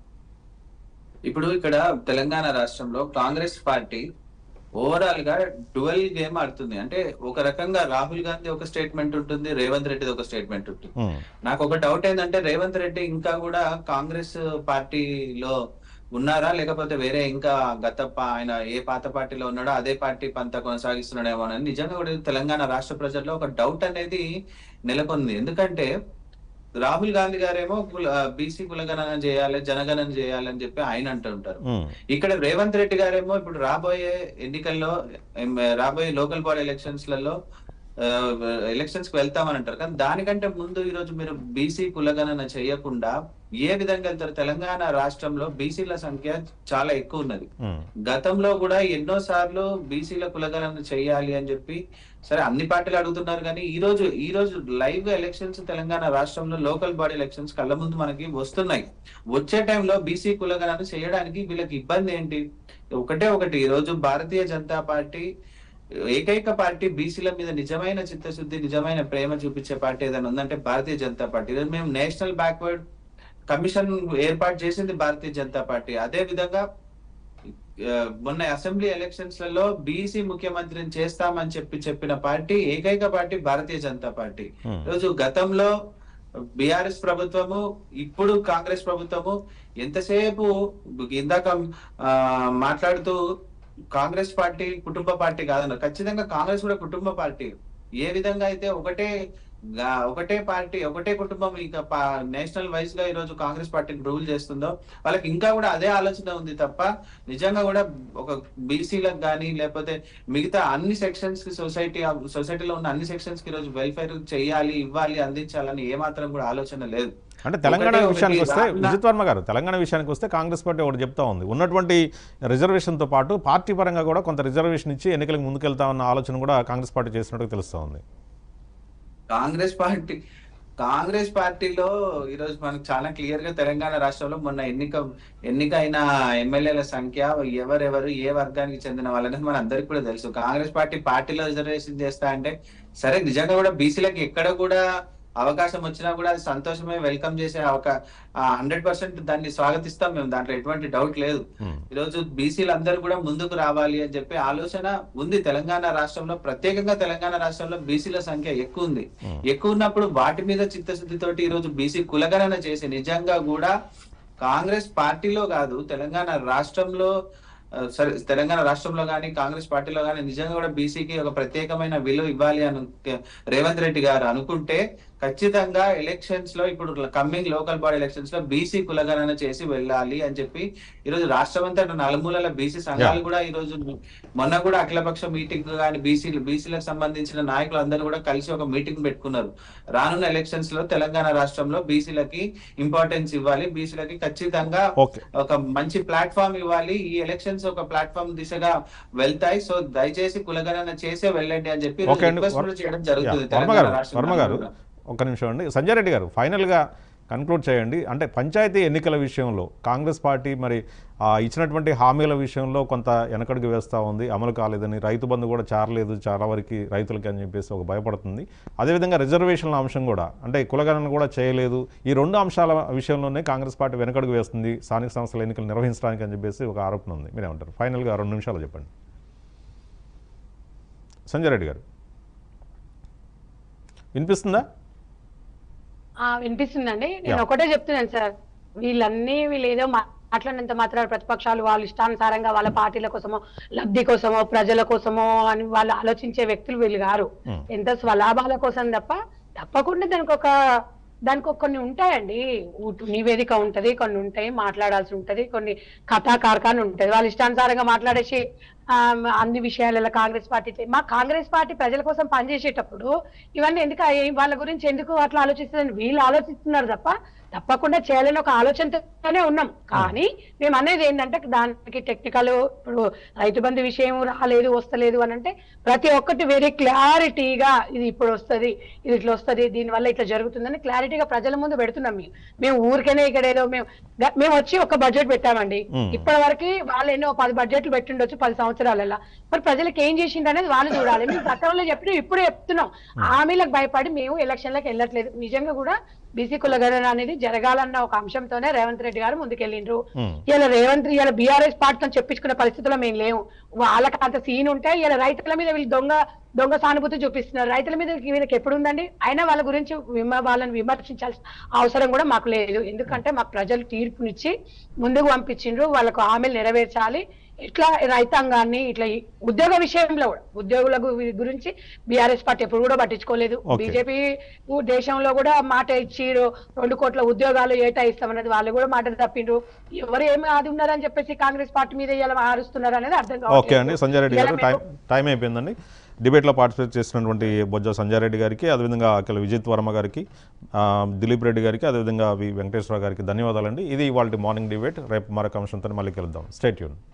C: ఇప్పుడు ఇక్కడ తెలంగాణ రాష్ట్రంలో కాంగ్రెస్ పార్టీ ఓవరాల్ గా డువెల్ గేమ్ ఆడుతుంది అంటే ఒక రకంగా రాహుల్ గాంధీ ఒక స్టేట్మెంట్ ఉంటుంది రేవంత్ రెడ్డిది ఒక స్టేట్మెంట్ ఉంటుంది
A: ఉమ్,
C: నాకు ఒక డౌట్ ఏంటంటే రేవంత్ రెడ్డి ఇంకా కూడా కాంగ్రెస్ పార్టీలో ఉన్నారా లేకపోతే వేరే ఇంకా గత పా- ఆయన ఏ పాత పార్టీలో ఉన్నాడో అదే పార్టీ పంత కొనసాగిస్తున్నాడేమో అని నిజంగా కూడా తెలంగాణ రాష్ట్ర ప్రజల్లో ఒక డౌట్ అనేది నెలకొంది ఎందుకంటే రాహుల్ గాంధీ గారేమో బీసీ కులగణన చేయాలి జనగణన చేయాలి అని చెప్పి ఆయన అంటుంటారు
A: ఉమ్,
C: ఇక్కడ రేవంత్ రెడ్డి గారేమో ఇప్పుడు రాబోయే ఎన్నికల్లో ఎం, రాబోయే లోకల్ బాడీ ఎలక్షన్స్ లలో ఎలక్షన్స్ కి వెళ్తామని అంటారు కానీ దానికంటే ముందు ఈ రోజు మీరు బీసీ కులగణన చేయకుండా ఏ విధంగా వెళ్తారు తెలంగాణ రాష్ట్రంలో బీసీల సంఖ్య చాలా ఎక్కువ ఉన్నది
A: ఉమ్,
C: గతంలో కూడా ఎన్నో సార్లు బీసీల కులగణన చేయాలి అని చెప్పి సరే అన్ని పార్టీలు అడుగుతున్నారు కానీ ఈ రోజు ఈ రోజు లైవ్ గా ఎలక్షన్స్ తెలంగాణ రాష్ట్రంలో లోకల్ బాడీ ఎలక్షన్స్ కళ్ళ ముందు మనకి వస్తున్నాయి వచ్చే టైంలో బీసీ కులగణన చేయడానికి వీళ్ళకి ఇబ్బంది ఏంటి ఒకటే ఒకటి ఈ రోజు భారతీయ జనతా పార్టీ ఏకైక పార్టీ బీసీల మీద నిజమైన చిత్తశుద్ధి నిజమైన ప్రేమ చూపించే పార్టీ ఏదైనా ఉందంటే భారతీయ జనతా పార్టీ ఈరోజు మేము నేషనల్ బ్యాక్వర్డ్ కమిషన్ ఏర్పాటు చేసింది భారతీయ జనతా పార్టీ అదే విధంగా ఆ, మొన్న అసెంబ్లీ ఎలక్షన్స్ లలో బీసీ ముఖ్యమంత్రిని చేస్తామని చెప్పి చెప్పిన పార్టీ ఏకైక పార్టీ భారతీయ జనతా పార్టీ
A: ఉమ్.
C: ఈరోజు గతంలో బీఆర్ఎస్ ప్రభుత్వము ఇప్పుడు కాంగ్రెస్ ప్రభుత్వము ఎంతసేపు ఇందాక ఆ, మాట్లాడుతూ కాంగ్రెస్ పార్టీ కుటుంబ పార్టీ కాదన్నారు ఖచ్చితంగా కాంగ్రెస్ కూడా కుటుంబ పార్టీ ఏ విధంగా అయితే ఒకటే గా- ఒకటే పార్టీ ఒకటే కుటుంబం ఇక నేషనల్ వైజ్ గా ఈ రోజు కాంగ్రెస్ పార్టీ రూల్ చేస్తుందో వాళ్ళకి ఇంకా కూడా అదే ఆలోచన ఉంది తప్ప నిజంగా కూడా ఒక బీసీలకు కానీ లేకపోతే మిగతా అన్ని సెక్షన్స్ కి సొసైటీ సొసైటీలో ఉన్న అన్ని సెక్షన్స్ కి ఈ రోజు వెల్ఫేర్ చేయాలి ఇవ్వాలి అందించాలని ఏ మాత్రం కూడా ఆలోచన లేదు
A: అంటే తెలంగాణ
C: ఒకటి-
A: విషయానికి
C: ఒకటి
A: వస్తే
C: రానున్న-
A: విజిత్ వర్మ గారు తెలంగాణ విషయానికి వస్తే కాంగ్రెస్ పార్టీ ఒకటి చెప్తా ఉంది ఉన్నటువంటి రిజర్వేషన్తో పాటు పార్టీ పరంగా కూడా కొంత రిజర్వేషన్ ఇచ్చి ఎన్నికలకు ముందుకెళ్తామన్న ఆలోచన కూడా కాంగ్రెస్ పార్టీ చేసినట్టు తెలుస్తూ ఉంది
C: కాంగ్రెస్ పార్టీ కాంగ్రెస్ పార్టీలో ఈరోజు మనకు చాలా క్లియర్ గా తెలంగాణ రాష్ట్రంలో మొన్న ఎన్నిక ఎన్నికైన ఎమ్మెల్యేల సంఖ్య ఎవరెవరు ఏ వర్గానికి చెందిన వాళ్ళనేది మన అందరికి కూడా తెలుసు కాంగ్రెస్ పార్టీ పార్టీలో రిజర్వేషన్ చేస్తా అంటే సరే నిజంగా కూడా బీసీలకు ఎక్కడ కూడా అవకాశం వచ్చినా కూడా అది సంతోషమే వెల్కమ్ చేసే అవకా హండ్రెడ్ పర్సెంట్ దాన్ని స్వాగతిస్తాం మేము దాంట్లో ఎటువంటి డౌట్ లేదు
A: ఉమ్,
C: ఈరోజు బీసీలు అందరూ కూడా ముందుకు రావాలి అని చెప్పి ఆలోచన ఉంది తెలంగాణ రాష్ట్రంలో ప్రత్యేకంగా తెలంగాణ రాష్ట్రంలో బీసీల సంఖ్య ఎక్కువ ఉంది
A: Hmm.
C: ఎక్కువ ఉన్నప్పుడు వాటి మీద చిత్తశుద్ధితోటి ఈ రోజు బీసీ కులగణన చేసి నిజంగా కూడా కాంగ్రెస్ పార్టీలో కాదు తెలంగాణ రాష్ట్రంలో ఆ, సరే తెలంగాణ రాష్ట్రంలో కానీ కాంగ్రెస్ పార్టీలో కానీ నిజంగా కూడా బీసీకి ఒక ప్రత్యేకమైన విలువ ఇవ్వాలి అని రేవంత్ రెడ్డి గారు అనుకుంటే ఖచ్చితంగా ఎలక్షన్స్ లో ఇప్పుడు కమ్మింగ్ లోకల్ బాడీ ఎలక్షన్స్ లో బీసీ కులగణన చేసి వెళ్ళాలి అని చెప్పి ఈ రోజు రాష్ట్రం అంతా నలుమూలల బీసీ సంఘాలు కూడా ఈ రోజు మొన్న కూడా అఖిలపక్ష మీటింగ్ కానీ బీసీలు బీసీలకు సంబంధించిన నాయకులు అందరూ కూడా కలిసి ఒక మీటింగ్ పెట్టుకున్నారు రానున్న ఎలక్షన్స్ లో తెలంగాణ రాష్ట్రంలో బీసీలకి ఇంపార్టెన్స్ ఇవ్వాలి బీసీలకి ఖచ్చితంగా
A: ఓకే
C: ఒక మంచి ప్లాట్ఫామ్ ఇవ్వాలి ఈ ఎలక్షన్స్ ఒక ప్లాట్ఫామ్ దిశగా వెళ్తాయి సో దయచేసి కులగణన చేసే వెళ్ళండి అని చెప్పి
A: ఓకే అండి.
C: రిక్వెస్ట్ కూడా చేయడం జరుగుతుంది
A: యా, వర్మ
C: తెలంగాణ
A: గారు
C: రాష్ట్రం
A: వర్మ గారు
C: కూడా.
A: ఒక్క నిమిషం అండి సంజయ్ రెడ్డి గారు ఫైనల్గా కన్క్లూడ్ చేయండి అంటే పంచాయతీ ఎన్నికల విషయంలో కాంగ్రెస్ పార్టీ మరి ఆ, ఇచ్చినటువంటి హామీల విషయంలో కొంత వెనకడుగు వేస్తూ ఉంది అమలు కాలేదని రైతు బంధు కూడా చారలేదు చాలా వరకు రైతులకి అని చెప్పేసి ఒక భయపడుతుంది అదేవిధంగా రిజర్వేషన్ల అంశం కూడా అంటే కులగణన కూడా చేయలేదు ఈ రెండు అంశాల విషయంలోనే కాంగ్రెస్ పార్టీ వెనకడుగు వేస్తుంది స్థానిక సంస్థల ఎన్నికలు నిర్వహించడానికి అని చెప్పేసి ఒక ఆరోపణ ఉంది మీరేమంటారు ఫైనల్గా రెండు నిమిషాలు చెప్పండి సంజయ్ రెడ్డి గారు వినిపిస్తుందా
E: ఆ వినిపిస్తుందండి నేను
A: Yeah.
E: ఒకటే చెప్తున్నాను సార్ వీళ్ళన్నీ వీళ్ళు ఏదో మా- మాట్లాడినంత మాత్రం ప్రతిపక్షాలు వాళ్ళ ఇష్టానుసారంగా వాళ్ళ పార్టీల కోసమో లబ్ధి కోసమో ప్రజల కోసమో అని వాళ్ళు ఆలోచించే వ్యక్తులు వీళ్ళు గారు
A: Hmm.
E: ఎంత స్వలాభాల కోసం తప్ప తప్పకుండా దానికి ఒక దానికి ఒక కొన్ని ఉంటాయండి ఊటు- నివేదిక ఉంటది కొన్ని ఉంటాయి మాట్లాడాల్సి ఉంటది కొన్ని కథా కార్ఖాన ఉంటది వాళ్ళ ఇష్టానుసారంగా మాట్లాడేసి ఆ, అన్ని విషయాలలో కాంగ్రెస్ పార్టీ చే- మా కాంగ్రెస్ పార్టీ ప్రజల కోసం పనిచేసేటప్పుడు ఇవన్నీ ఎందుకు అయ్యాయి? వాళ్ళ గురించి ఎందుకు అట్లా ఆలోచిస్తుందని వీళ్ళు ఆలోచిస్తున్నారు తప్ప తప్పకుండా చేయాలని ఒక ఆలోచనతోనే ఉన్నాం కానీ మేము అనేది ఏంటంటే దానికి టెక్నికల్ ఇప్పుడు రైతు బంధు విషయం రాలేదు వస్తలేదు అని అంటే ప్రతి ఒక్కటి వెరీ క్లారిటీగా ఇది ఇప్పుడు వస్తది ఇది ఇట్లా వస్తది దీని వల్ల ఇట్లా జరుగుతుందని క్లారిటీగా ప్రజల ముందు పెడుతున్నాం మేము మేము ఊరికనే ఇక్కడ ఏదో మేము గ- మేము వచ్చి ఒక బడ్జెట్ పెట్టామండి
A: మ్మ్.
E: ఇప్పటి వరకు వాళ్ళు ఎన్నో పది బడ్జెట్లు పెట్టిండొచ్చు పది సంవత్సరాలలో మరి ప్రజలకు ఏం చేసిండు అనేది వాళ్ళు చూడాలి మేము గతంలో చెప్పిన ఇప్పుడు చెప్తున్నాం హామీలకు భయపడి మేము ఎలక్షన్లకు వెళ్ళట్లేదు నిజంగా కూడా బీసీ కులగణన అనేది జరగాలన్న ఒక అంశంతోనే రేవంత్ రెడ్డి గారు ముందుకెళ్ళిండ్రు
A: మ్మ్.
E: ఇలా రేవంత్ ఇలా బీఆర్ఎస్ పార్టీతో చెప్పించుకునే పరిస్థితిలో మేము లేవు వాళ్ళకి అంత సీన్ ఉంటే ఇలా రైతుల మీద వీళ్ళు దొంగ దొంగ సానుభూతి చూపిస్తున్నారు రైతుల మీద వీళ్ళకి ఎప్పుడు ఉందండి అయినా వాళ్ళ గురించి విమ వాళ్ళని విమర్శించాల్సిన అవసరం కూడా మాకు లేదు ఎందుకంటే మాకు ప్రజలు తీర్పునిచ్చి ముందుకు పంపించిండ్రు వాళ్ళకు హామీలు నెరవేర్చాలి ఇట్లా రైతాంగాన్ని ఇట్లా ఈ ఉద్యోగ విషయంలో కూడా ఉద్యోగుల గు- గురించి బీఆర్ఎస్ పార్టీ ఎప్పుడు కూడా పట్టించుకోలేదు
A: Okay.
E: బీజేపీ దేశంలో కూడా మాట ఇచ్చి రెండు కోట్ల ఉద్యోగాలు ఏటా ఇస్తామన్నది వాళ్ళు కూడా మాట తప్పిండ్రు ఎవరు ఏమి అది ఉన్నారని చెప్పేసి కాంగ్రెస్ పార్టీ మీద ఇలా మారుస్తున్నారు అనేది అర్థం
A: ఓకే అండి సంజయ్ రెడ్డి గారు
E: ఇలా
A: టైం
E: మేము-
A: టైం అయిపోయిందండి డిబేట్లో పార్టిసిపేట్ చేసినటువంటి బొజ్జ సంజయ్ రెడ్డి గారికి అదేవిధంగా అఖిల విజిత్ వర్మ గారికి ఆ, దిలీప్ రెడ్డి గారికి అదేవిధంగా వి వెంకటేశ్వర గారికి ధన్యవాదాలండి ఇది ఇవాళ మార్నింగ్ డిబేట్ రేపు మరొక అంశంతో మళ్ళీ కలుద్దాం స్టేట్ యూన్